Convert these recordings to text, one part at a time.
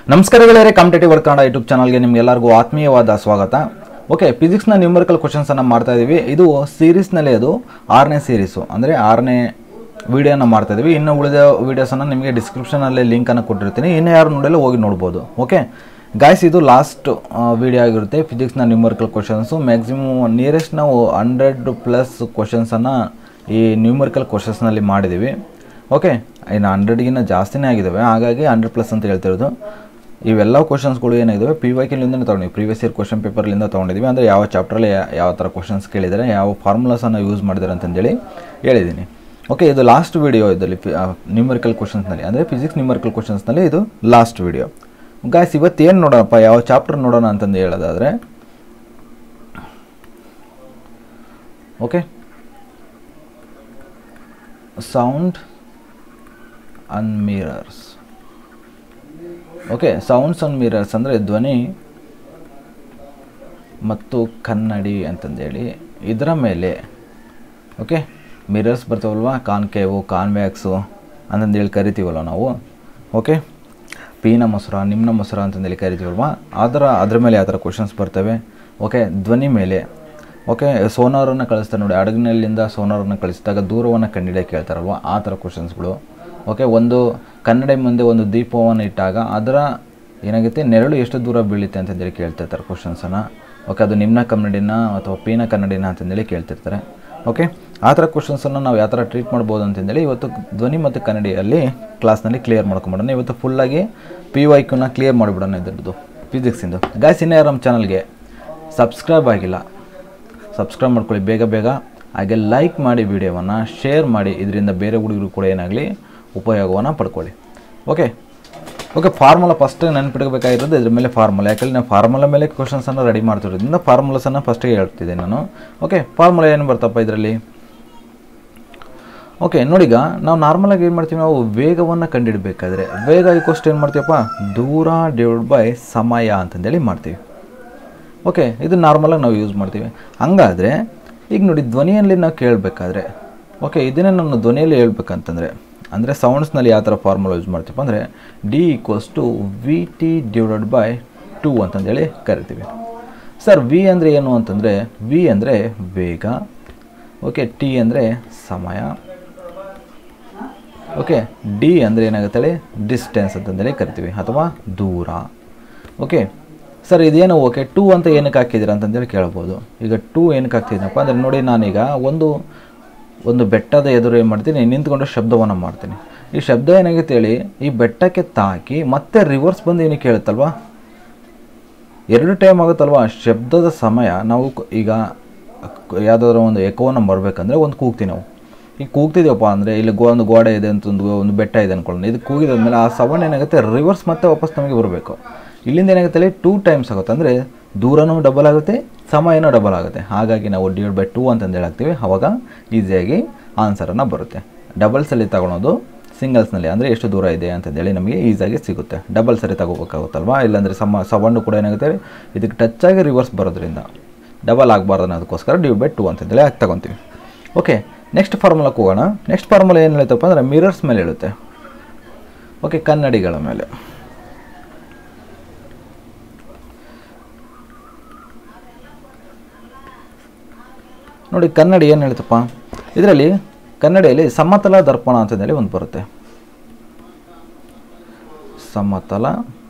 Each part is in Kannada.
ನಮಸ್ಕಾರಗಳೇ ಕಾಂಪಿಟೇಟಿವ್ ವರ್ಕ್ ಕನ್ನಡ ಯೂಟ್ಯೂಬ್ ಚಾನಲ್ಗೆ ನಿಮ್ಗೆಲ್ಲರಿಗೂ ಆತ್ಮೀಯವಾದ ಸ್ವಾಗತ ಓಕೆ ಫಿಸಿಕ್ಸ್ನ ನ್ಯೂಮರಿಕಲ್ ಕ್ವಶನ್ಸನ್ನು ಮಾಡ್ತಾ ಇದ್ದೀವಿ ಇದು ಸೀರೀಸ್ನಲ್ಲಿ ಅದು ಆರನೇ ಸೀರೀಸು ಅಂದರೆ ಆರನೇ ವಿಡಿಯೋನ ಮಾಡ್ತಾ ಇದ್ದೀವಿ ಇನ್ನು ಉಳಿದ ವೀಡಿಯೋಸನ್ನು ನಿಮಗೆ ಡಿಸ್ಕ್ರಿಪ್ಷನಲ್ಲಿ ಲಿಂಕನ್ನು ಕೊಟ್ಟಿರ್ತೀನಿ ಇನ್ನು ಯಾರು ನೋಡಲ್ಲ ಹೋಗಿ ನೋಡ್ಬೋದು ಓಕೆ ಗಾಯ್ಸ್ ಇದು ಲಾಸ್ಟ್ ವಿಡಿಯೋ ಆಗಿರುತ್ತೆ ಫಿಸಿಕ್ಸ್ನ ನ್ಯೂಮರಿಕಲ್ ಕ್ವಶನ್ಸು ಮ್ಯಾಕ್ಸಿಮಮ್ ನಿಯರೆಸ್ಟ್ ನಾವು ಹಂಡ್ರೆಡ್ ಪ್ಲಸ್ ಕ್ವಶನ್ಸನ್ನು ಈ ನ್ಯೂಮರಿಕಲ್ ಕ್ವಶನ್ಸ್ನಲ್ಲಿ ಮಾಡಿದ್ದೀವಿ ಓಕೆ ಇನ್ನು ಹಂಡ್ರೆಡ್ಗಿನ್ನ ಜಾಸ್ತಿನೇ ಆಗಿದ್ದಾವೆ ಹಾಗಾಗಿ ಹಂಡ್ರೆಡ್ ಪ್ಲಸ್ ಅಂತ ಹೇಳ್ತಿರೋದು ಇವೆಲ್ಲ ಕ್ವಶನ್ಸ್ಗಳು ಏನಾಗಿದ್ದಾವೆ ಪಿ ವೈ ಕಿಲಿಂದನೇ ತೊಗೊಂಡಿವಿ ಪ್ರೀವಿಯಸ್ ಇಯರ್ ಕ್ವಶನ್ ಪೇಪರ್ಲಿಂದ ತೊಗೊಂಡಿದ್ದೀವಿ ಅಂದರೆ ಯಾವ ಚಾಪ್ಟ್ರಲ್ಲಿ ಯಾವ ಥರ ಕ್ವಶನ್ಸ್ ಕೇಳಿದ್ದಾರೆ ಯಾವ ಫಾರ್ಮುಲಾಸನ್ನು ಯೂಸ್ ಮಾಡಿದ್ದಾರೆ ಅಂತಂದೇಳಿ ಹೇಳಿದ್ದೀನಿ ಓಕೆ ಇದು ಲಾಸ್ಟ್ ವಿಡಿಯೋ ಇದರಲ್ಲಿ ನ್ಯೂಮರಿಕಲ್ ಕ್ವಶನ್ಸ್ನಲ್ಲಿ ಅಂದರೆ ಫಿಸಿಕ್ಸ್ ನ್ಯೂಮರಿಕಲ್ ಕ್ವಶನ್ಸ್ನಲ್ಲಿ ಇದು ಲಾಸ್ಟ್ ವಿಡಿಯೋ ಗಾಯ್ಸ್ ಇವತ್ತು ಏನು ನೋಡೋಣಪ್ಪ ಯಾವ ಚಾಪ್ಟರ್ ನೋಡೋಣ ಅಂತಂದು ಹೇಳೋದಾದರೆ okay sound on mirrors okay sounds on mirrors ಅಂದರೆ ಧ್ವನಿ ಮತ್ತು ಕನ್ನಡಿ ಅಂತಂದೇಳಿ ಇದರ ಮೇಲೆ ಓಕೆ ಮಿರರ್ಸ್ ಬರ್ತಾವಲ್ವ ಕಾನ್ಕೇವು ಕಾನ್ವ್ಯಾಕ್ಸು ಅಂತಂದೇಳಿ ಕರಿತೀವಲ್ವ ನಾವು ಓಕೆ ಪೀನ ಮೊಸರ ನಿಮ್ನ ಮೊಸರ ಅಂತಂದೇಳಿ ಕರಿತೀವಲ್ವ ಅದರ ಅದ್ರ ಮೇಲೆ ಯಾವ ಥರ ಕ್ವಶನ್ಸ್ ಬರ್ತವೆ ಓಕೆ ಧ್ವನಿ ಮೇಲೆ ಓಕೆ ಸೋನಾರನ್ನು ಕಳಿಸ್ತಾರೆ ನೋಡಿ ಹಡಗಿನಲ್ಲಿಂದ ಸೋನಾರನ್ನು ಕಳಿಸಿದಾಗ ದೂರವನ್ನು ಕಂಡಿಡಿಯಕ್ಕೆ ಕೇಳ್ತಾರಲ್ವ ಆ ಥರ ಕ್ವಶನ್ಸ್ಗಳು ಓಕೆ ಒಂದು ಕನ್ನಡಿ ಮುಂದೆ ಒಂದು ದೀಪವನ್ನು ಇಟ್ಟಾಗ ಅದರ ಏನಾಗುತ್ತೆ ನೆರಳು ಎಷ್ಟು ದೂರ ಬೀಳುತ್ತೆ ಅಂತಂದೇಳಿ ಕೇಳ್ತಿರ್ತಾರೆ ಕ್ವಶನ್ಸನ್ನು ಓಕೆ ಅದು ನಿಮ್ನ ಕನ್ನಡಿನ ಅಥವಾ ಪೀನ ಕನ್ನಡಿನ ಅಂತಂದೇಳಿ ಕೇಳ್ತಿರ್ತಾರೆ ಓಕೆ ಆ ಥರ ಕ್ವಶನ್ಸನ್ನು ನಾವು ಯಾವ ಥರ ಟ್ರೀಟ್ ಮಾಡ್ಬೋದು ಅಂತಂದೇಳಿ ಇವತ್ತು ಧ್ವನಿ ಮತ್ತು ಕನ್ನಡಿಯಲ್ಲಿ ಕ್ಲಾಸ್ನಲ್ಲಿ ಕ್ಲಿಯರ್ ಮಾಡ್ಕೊಂಬಿಡೋಣ ಇವತ್ತು ಫುಲ್ಲಾಗಿ ಪಿ ವೈ ಕ್ಯೂನ ಕ್ಲಿಯರ್ ಮಾಡಿಬಿಡೋಣ ಇದ್ರದ್ದು ಫಿಸಿಕ್ಸಿಂದು ಗಾಯ್ಸ್ ಇನ್ನೇ ನಮ್ಮ ಚಾನಲ್ಗೆ ಸಬ್ಸ್ಕ್ರೈಬ್ ಆಗಿಲ್ಲ ಸಬ್ಸ್ಕ್ರೈಬ್ ಮಾಡ್ಕೊಳ್ಳಿ ಬೇಗ ಬೇಗ ಹಾಗೆ ಲೈಕ್ ಮಾಡಿ ವಿಡಿಯೋವನ್ನು ಶೇರ್ ಮಾಡಿ ಇದರಿಂದ ಬೇರೆ ಹುಡುಗರು ಕೂಡ ಏನಾಗಲಿ ಉಪಯೋಗವನ್ನು ಪಡ್ಕೊಳ್ಳಿ ಓಕೆ ಓಕೆ ಫಾರ್ಮುಲಾ ಫಸ್ಟ್ ನೆನ್ಪಿಡ್ಬೇಕಾಗಿರೋದು ಇದ್ರ ಮೇಲೆ ಫಾರ್ಮುಲಾ ಯಾಕಂದ್ರೆ ನಾನು ಫಾರ್ಮುಲಾ ಮೇಲೆ ಕ್ವಶನ್ಸನ್ನು ರೆಡಿ ಮಾಡ್ತಿರೋದ್ರಿಂದ ಫಾರ್ಮುಲಾಸನ್ನು ಫಸ್ಟಿಗೆ ಹೇಳ್ತಿದ್ದೆ ನಾನು ಓಕೆ ಫಾರ್ಮುಲಾ ಏನು ಬರ್ತಪ್ಪ ಇದರಲ್ಲಿ ಓಕೆ ನೋಡೀಗ ನಾವು ನಾರ್ಮಲಾಗಿ ಏನು ಮಾಡ್ತೀವಿ ನಾವು ವೇಗವನ್ನು ಕಂಡುಹಿಡಬೇಕಾದ್ರೆ ವೇಗ ಈಕ್ವಸ್ಟ್ ಏನು ಮಾಡ್ತೀವಪ್ಪ ದೂರ ಡಿವೈಡ್ ಬೈ ಸಮಯ ಅಂತಂದೇಳಿ ಮಾಡ್ತೀವಿ ಓಕೆ ಇದು ನಾರ್ಮಲಾಗಿ ನಾವು ಯೂಸ್ ಮಾಡ್ತೀವಿ ಹಂಗಾದರೆ ಈಗ ನೋಡಿ ಧ್ವನಿಯಲ್ಲಿ ನಾವು ಕೇಳಬೇಕಾದ್ರೆ ಓಕೆ ಇದನ್ನೇ ನಾನು ಧ್ವನಿಯಲ್ಲಿ ಹೇಳ್ಬೇಕಂತಂದರೆ ಅಂದರೆ ಸೌಂಡ್ಸ್ನಲ್ಲಿ ಯಾವ ಥರ ಫಾರ್ಮುಲಾ ಯೂಸ್ ಮಾಡ್ತೀವಿ ಅಂದರೆ D equals to V T divided by two ಅಂತಂದೇಳಿ ಕರಿತೀವಿ ಸರ್ ವಿ ಅಂದರೆ ಏನು ಅಂತಂದರೆ ವಿ ಅಂದರೆ ವೇಗ ಓಕೆ ಟಿ ಅಂದರೆ ಸಮಯ ಓಕೆ ಡಿ ಅಂದರೆ ಏನಾಗುತ್ತೆ ಹೇಳಿ ಡಿಸ್ಟೆನ್ಸ್ ಅಂತಂದೇಳಿ ಕರಿತೀವಿ ಅಥವಾ ದೂರ ಓಕೆ ಸರ್ ಇದೇನು ಓಕೆ ಟೂ ಅಂತ ಏನಕ್ಕೆ ಹಾಕಿದ್ದೀರಾ ಅಂತಂದೇಳಿ ಕೇಳ್ಬೋದು ಈಗ ಟೂ ಏನಕ್ಕೆ ಹಾಕ್ತಿದ್ದೀನಪ್ಪ ಅಂದರೆ ನೋಡಿ ನಾನೀಗ ಒಂದು ಒಂದು ಬೆಟ್ಟದ ಎದುರು ಏನು ಮಾಡ್ತೀನಿ ನಿಂತ್ಕೊಂಡು ಶಬ್ದವನ್ನು ಮಾಡ್ತೀನಿ ಈ ಶಬ್ದ ಏನಾಗುತ್ತೆ ಹೇಳಿ ಈ ಬೆಟ್ಟಕ್ಕೆ ತಾಕಿ ಮತ್ತೆ ರಿವರ್ಸ್ ಬಂದು ಏನಕ್ಕೆ ಹೇಳುತ್ತಲ್ವಾ ಎರಡು ಟೈಮ್ ಆಗುತ್ತಲ್ವಾ ಶಬ್ದದ ಸಮಯ ನಾವು ಕ- ಈಗ ಯಾವುದಾದ್ರೂ ಒಂದು ಎಕೋವನ್ನು ಬರಬೇಕಂದ್ರೆ ಒಂದು ಕೂಗ್ತೀವಿ ನಾವು ಈಗ ಕೂಗ್ತಿದ್ದೀವಪ್ಪ ಅಂದರೆ ಇಲ್ಲಿ ಗೋ ಒಂದು ಗೋಡೆ ಇದೆ ಅಂತ ಒಂದು ಒಂದು ಬೆಟ್ಟ ಇದೆ ಅಂದ್ಕೊಳ್ಳೋಣ ಇದು ಕೂಗಿದಾದ್ಮೇಲೆ ಆ ಸೌಂಡ್ ಏನಾಗುತ್ತೆ ರಿವರ್ಸ್ ಮತ್ತೆ ವಾಪಸ್ ನಮಗೆ ಬರಬೇಕು ಇಲ್ಲಿಂದ ಏನಾಗುತ್ತೆ ಹೇಳಿ ಟೂ ಟೈಮ್ಸ್ ಆಗುತ್ತೆ ಅಂದರೆ ದೂರನೂ ಡಬಲ್ ಆಗುತ್ತೆ ಸಮಯನೂ ಡಬಲ್ ಆಗುತ್ತೆ ಹಾಗಾಗಿ ನಾವು ಡಿವೈಡ್ ಬೈ ಟೂ ಅಂತಂದು ಹೇಳಾಕ್ತೀವಿ ಅವಾಗ ಈಸಿಯಾಗಿ ಆನ್ಸರನ್ನು ಬರುತ್ತೆ ಡಬಲ್ಸಲ್ಲಿ ತಗೊಳೋದು ಸಿಂಗಲ್ಸ್ನಲ್ಲಿ ಅಂದರೆ ಎಷ್ಟು ದೂರ ಇದೆ ಅಂತಂದೇಳಿ ನಮಗೆ ಈಸಿಯಾಗಿ ಸಿಗುತ್ತೆ ಡಬಲ್ ಸರಿ ತಗೋಬೇಕಾಗುತ್ತಲ್ವಾ ಇಲ್ಲಾಂದರೆ ಸಮ ಸೌಂಡು ಕೂಡ ಏನಾಗುತ್ತೆ ಇದಕ್ಕೆ ಟಚ್ ಆಗಿ ರಿವರ್ಸ್ ಬರೋದ್ರಿಂದ ಡಬಲ್ ಆಗಬಾರ್ದು ಅನ್ನೋದಕ್ಕೋಸ್ಕರ ಡಿವೈಡ್ ಬೈ ಟೂ ಅಂತಂದೇಳಿ ಹಾಕಿ ತಗೊತೀವಿ ಓಕೆ ನೆಕ್ಸ್ಟ್ ಫಾರ್ಮುಲಾಕ್ಕೆ ಹೋಗೋಣ ನೆಕ್ಸ್ಟ್ ಫಾರ್ಮುಲಾ ಏನು ಹೇಳುತ್ತಪ್ಪ ಅಂದರೆ ಮಿರರ್ಸ್ ಮೇಲೆ ಹೇಳುತ್ತೆ ಓಕೆ ಕನ್ನಡಿಗಳ ಮೇಲೆ ನೋಡಿ ಕನ್ನಡಿ ಏನು ಹೇಳ್ತಪ್ಪ ಇದರಲ್ಲಿ ಕನ್ನಡಿಯಲ್ಲಿ ಸಮತಲ ದರ್ಪಣ ಅಂತಂದೇಳಿ ಒಂದು ಬರುತ್ತೆ ಸಮತಲ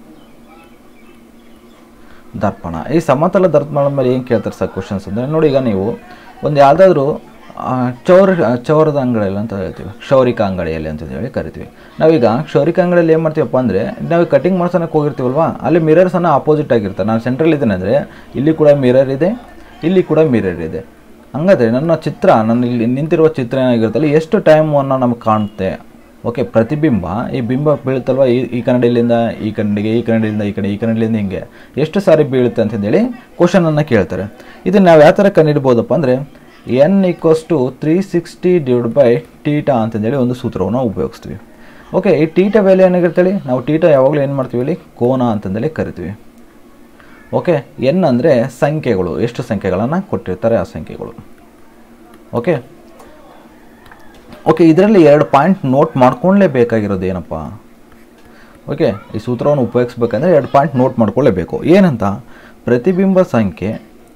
ದರ್ಪಣ ಈ ಸಮತಲ ದರ್ಪಣದ ಮೇಲೆ ಏನು ಕೇಳ್ತಾರೆ ಸರ್ ಕ್ವಶನ್ಸ್ ಅಂದರೆ ನೋಡಿ ಈಗ ನೀವು ಒಂದು ಯಾವುದಾದ್ರೂ ಚೌರ ಚೌರದ ಅಂಗಡಿಯಲ್ಲಿ ಅಂತ ಹೇಳ್ತೀವಿ ಕ್ಷೌರಿಕ ಅಂಗಡಿಯಲ್ಲಿ ಅಂತ ಹೇಳಿ ಕರಿತೀವಿ ನಾವೀಗ ಕ್ಷೌರಿಕ ಅಂಗಡಿಯಲ್ಲಿ ಏನು ಮಾಡ್ತೀವಪ್ಪ ಅಂದರೆ ನಾವು ಕಟಿಂಗ್ ಮಾಡ್ಸೋಣಕ್ಕೆ ಹೋಗಿರ್ತೀವಲ್ವಾ ಅಲ್ಲಿ ಮಿರರ್ಸನ್ನು ಆಪೋಸಿಟ್ ಆಗಿರ್ತಾರೆ ನಾನು ಸೆಂಟ್ರಲ್ ಇದ್ದೇನೆ ಅಂದರೆ ಇಲ್ಲಿ ಕೂಡ ಮಿರರ್ ಇದೆ ಇಲ್ಲಿ ಕೂಡ ಮಿರರ್ ಇದೆ ಹಂಗಾದ್ರೆ ನನ್ನ ಚಿತ್ರ ನನ್ನ ಇಲ್ಲಿ ನಿಂತಿರುವ ಚಿತ್ರ ಏನಾಗಿರುತ್ತಲ್ಲ ಎಷ್ಟು ಟೈಮನ್ನು ನಮಗೆ ಕಾಣುತ್ತೆ ಓಕೆ ಪ್ರತಿಬಿಂಬ ಈ ಬಿಂಬ ಬೀಳುತ್ತಲ್ವ ಈ ಈ ಕನ್ನಡಿಲಿಂದ ಈ ಕನ್ನಡಿಗೆ ಈ ಕನ್ನಡಿಯಿಂದ ಈ ಕಡೆ ಈ ಕನ್ನಡಿಲಿಂದ ಹಿಂಗೆ ಎಷ್ಟು ಸಾರಿ ಬೀಳುತ್ತೆ ಅಂತಂದೇಳಿ ಕ್ವಶನನ್ನು ಕೇಳ್ತಾರೆ ಇದನ್ನು ನಾವು ಯಾವ ಥರ ಕಂಡುಹಿಡ್ಬೋದಪ್ಪ ಅಂದರೆ N equals to three sixty divide by theta ಅಂತಂದೇಳಿ ಒಂದು ಸೂತ್ರವನ್ನು ಉಪಯೋಗಿಸ್ತೀವಿ ಓಕೆ ಈ ಟೀಟಾ ಬೆಲೆ ಏನಾಗಿರ್ತೇಳಿ ನಾವು ಟೀಟಾ ಯಾವಾಗಲೂ ಏನು ಮಾಡ್ತೀವಿ ಇಲ್ಲಿ ಕೋನ ಅಂತಂದೇಳಿ ಕರಿತೀವಿ ಓಕೆ ಎನ್ ಅಂದರೆ ಸಂಖ್ಯೆಗಳು ಎಷ್ಟು ಸಂಖ್ಯೆಗಳನ್ನು ಕೊಟ್ಟಿರ್ತಾರೆ ಆ ಸಂಖ್ಯೆಗಳು ಓಕೆ ಓಕೆ ಇದರಲ್ಲಿ ಎರಡು ಪಾಯಿಂಟ್ ನೋಟ್ ಮಾಡ್ಕೊಳ್ಳೇಬೇಕಾಗಿರೋದು ಏನಪ್ಪ ಓಕೆ ಈ ಸೂತ್ರವನ್ನು ಉಪಯೋಗಿಸ್ಬೇಕಂದ್ರೆ ಎರಡು ಪಾಯಿಂಟ್ ನೋಟ್ ಮಾಡ್ಕೊಳ್ಳೇಬೇಕು ಏನಂತ ಪ್ರತಿಬಿಂಬ ಸಂಖ್ಯೆ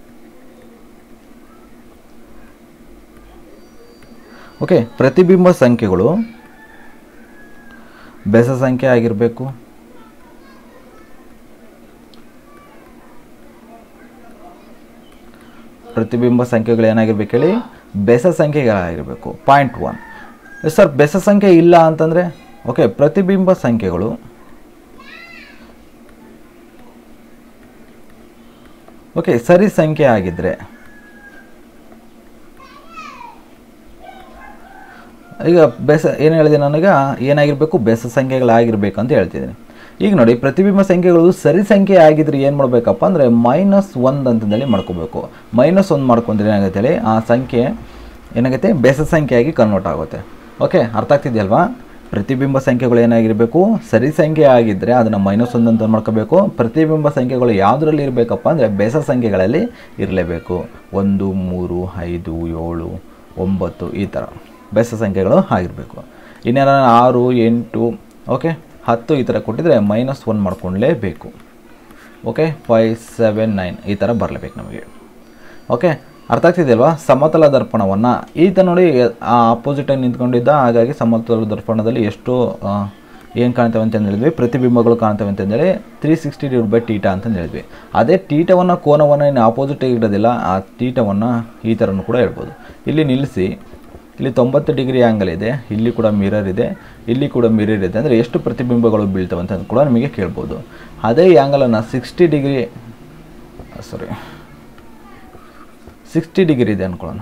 ಓಕೆ ಪ್ರತಿಬಿಂಬ ಸಂಖ್ಯೆಗಳು ಬೆಸ ಸಂಖ್ಯೆ ಆಗಿರಬೇಕು ಪ್ರತಿಬಿಂಬ ಸಂಖ್ಯೆಗಳು ಏನಾಗಿರ್ಬೇಕು ಹೇಳಿ ಬೆಸ ಸಂಖ್ಯೆಗಳಾಗಿರಬೇಕು ಪಾಯಿಂಟ್ ಒನ್ ಸರ್ ಬೆಸ ಸಂಖ್ಯೆ ಇಲ್ಲ ಅಂತಂದರೆ ಓಕೆ ಪ್ರತಿಬಿಂಬ ಸಂಖ್ಯೆಗಳು ಓಕೆ ಸರಿ ಸಂಖ್ಯೆ ಆಗಿದ್ದರೆ ಈಗ ಬೆಸ ಏನು ಹೇಳಿದೆ ನನಗೆ ಏನಾಗಿರಬೇಕು ಬೆಸ ಸಂಖ್ಯೆಗಳಾಗಿರ್ಬೇಕು ಅಂತ ಹೇಳ್ತಿದ್ದೀನಿ ಈಗ ನೋಡಿ ಪ್ರತಿಬಿಂಬ ಸಂಖ್ಯೆಗಳು ಸರಿ ಸಂಖ್ಯೆ ಆಗಿದ್ರೆ ಏನು ಮಾಡಬೇಕಪ್ಪ ಅಂದರೆ ಮೈನಸ್ ಒಂದು ಅಂತಂದೇಳಿ ಮಾಡ್ಕೋಬೇಕು ಮೈನಸ್ ಒಂದು ಮಾಡ್ಕೊಂಡ್ರೆ ಏನಾಗುತ್ತೆ ಹೇಳಿ ಆ ಸಂಖ್ಯೆ ಏನಾಗುತ್ತೆ ಬೆಸ ಸಂಖ್ಯೆಯಾಗಿ ಕನ್ವರ್ಟ್ ಆಗುತ್ತೆ ಓಕೆ ಅರ್ಥ ಆಗ್ತಿದೆಯಲ್ವಾ ಪ್ರತಿಬಿಂಬ ಸಂಖ್ಯೆಗಳು ಏನಾಗಿರಬೇಕು ಸರಿ ಸಂಖ್ಯೆ ಆಗಿದ್ದರೆ ಅದನ್ನು ಮೈನಸ್ ಒಂದು ಅಂತ ಮಾಡ್ಕೋಬೇಕು ಪ್ರತಿಬಿಂಬ ಸಂಖ್ಯೆಗಳು ಯಾವುದರಲ್ಲಿ ಇರಬೇಕಪ್ಪ ಅಂದರೆ ಬೆಸ ಸಂಖ್ಯೆಗಳಲ್ಲಿ ಇರಲೇಬೇಕು ಒಂದು ಮೂರು ಐದು ಏಳು ಒಂಬತ್ತು ಈ ಥರ ಬೆಸ ಸಂಖ್ಯೆಗಳು ಆಗಿರಬೇಕು ಇನ್ನೇನ ಆರು ಎಂಟು ಓಕೆ ಹತ್ತು ಈ ಥರ ಕೊಟ್ಟಿದ್ರೆ ಮೈನಸ್ ಒನ್ ಮಾಡ್ಕೊಳ್ಳೇಬೇಕು ಓಕೆ ಫೈವ್ ಸೆವೆನ್ ನೈನ್ ಈ ಥರ ಬರಲೇಬೇಕು ನಮಗೆ ಓಕೆ ಅರ್ಥ ಆಗ್ತಿದೆಯಲ್ವಾ ಸಮತಲ ದರ್ಪಣವನ್ನು ಈತ ನೋಡಿ ಆ ಆಪೋಸಿಟಾಗಿ ನಿಂತ್ಕೊಂಡಿದ್ದ ಹಾಗಾಗಿ ಸಮತಲ ದರ್ಪಣದಲ್ಲಿ ಎಷ್ಟು ಏನು ಕಾಣ್ತವೆ ಅಂತ ಹೇಳಿದ್ವಿ ಪ್ರತಿಬಿಂಬಗಳು ಕಾಣ್ತವೆ ಅಂತಂದೇಳಿ three sixty divide by theta ಅಂತಂದು ಹೇಳಿದ್ವಿ ಅದೇ ಟೀಟವನ್ನು ಕೋನವನ್ನು ಇನ್ನು ಆಪೋಸಿಟಾಗಿ ಇಡೋದಿಲ್ಲ ಆ ಟೀಟವನ್ನು ಈ ಥರನೂ ಕೂಡ ಹೇಳ್ಬೋದು ಇಲ್ಲಿ ನಿಲ್ಲಿಸಿ ಇಲ್ಲಿ ತೊಂಬತ್ತು ಡಿಗ್ರಿ ಆ್ಯಂಗಲ್ ಇದೆ ಇಲ್ಲಿ ಕೂಡ ಮಿರರ್ ಇದೆ ಇಲ್ಲಿ ಕೂಡ ಮಿರರ್ ಇದೆ ಅಂದರೆ ಎಷ್ಟು ಪ್ರತಿಬಿಂಬಗಳು ಬೀಳ್ತವೆ ಅಂತ ಕೂಡ ನಿಮಗೆ ಕೇಳ್ಬೋದು ಅದೇ ಆ್ಯಂಗಲನ್ನು sixty degree sorry sixty degree ಇದೆ ಅಂದ್ಕೊಳ್ಳೋಣ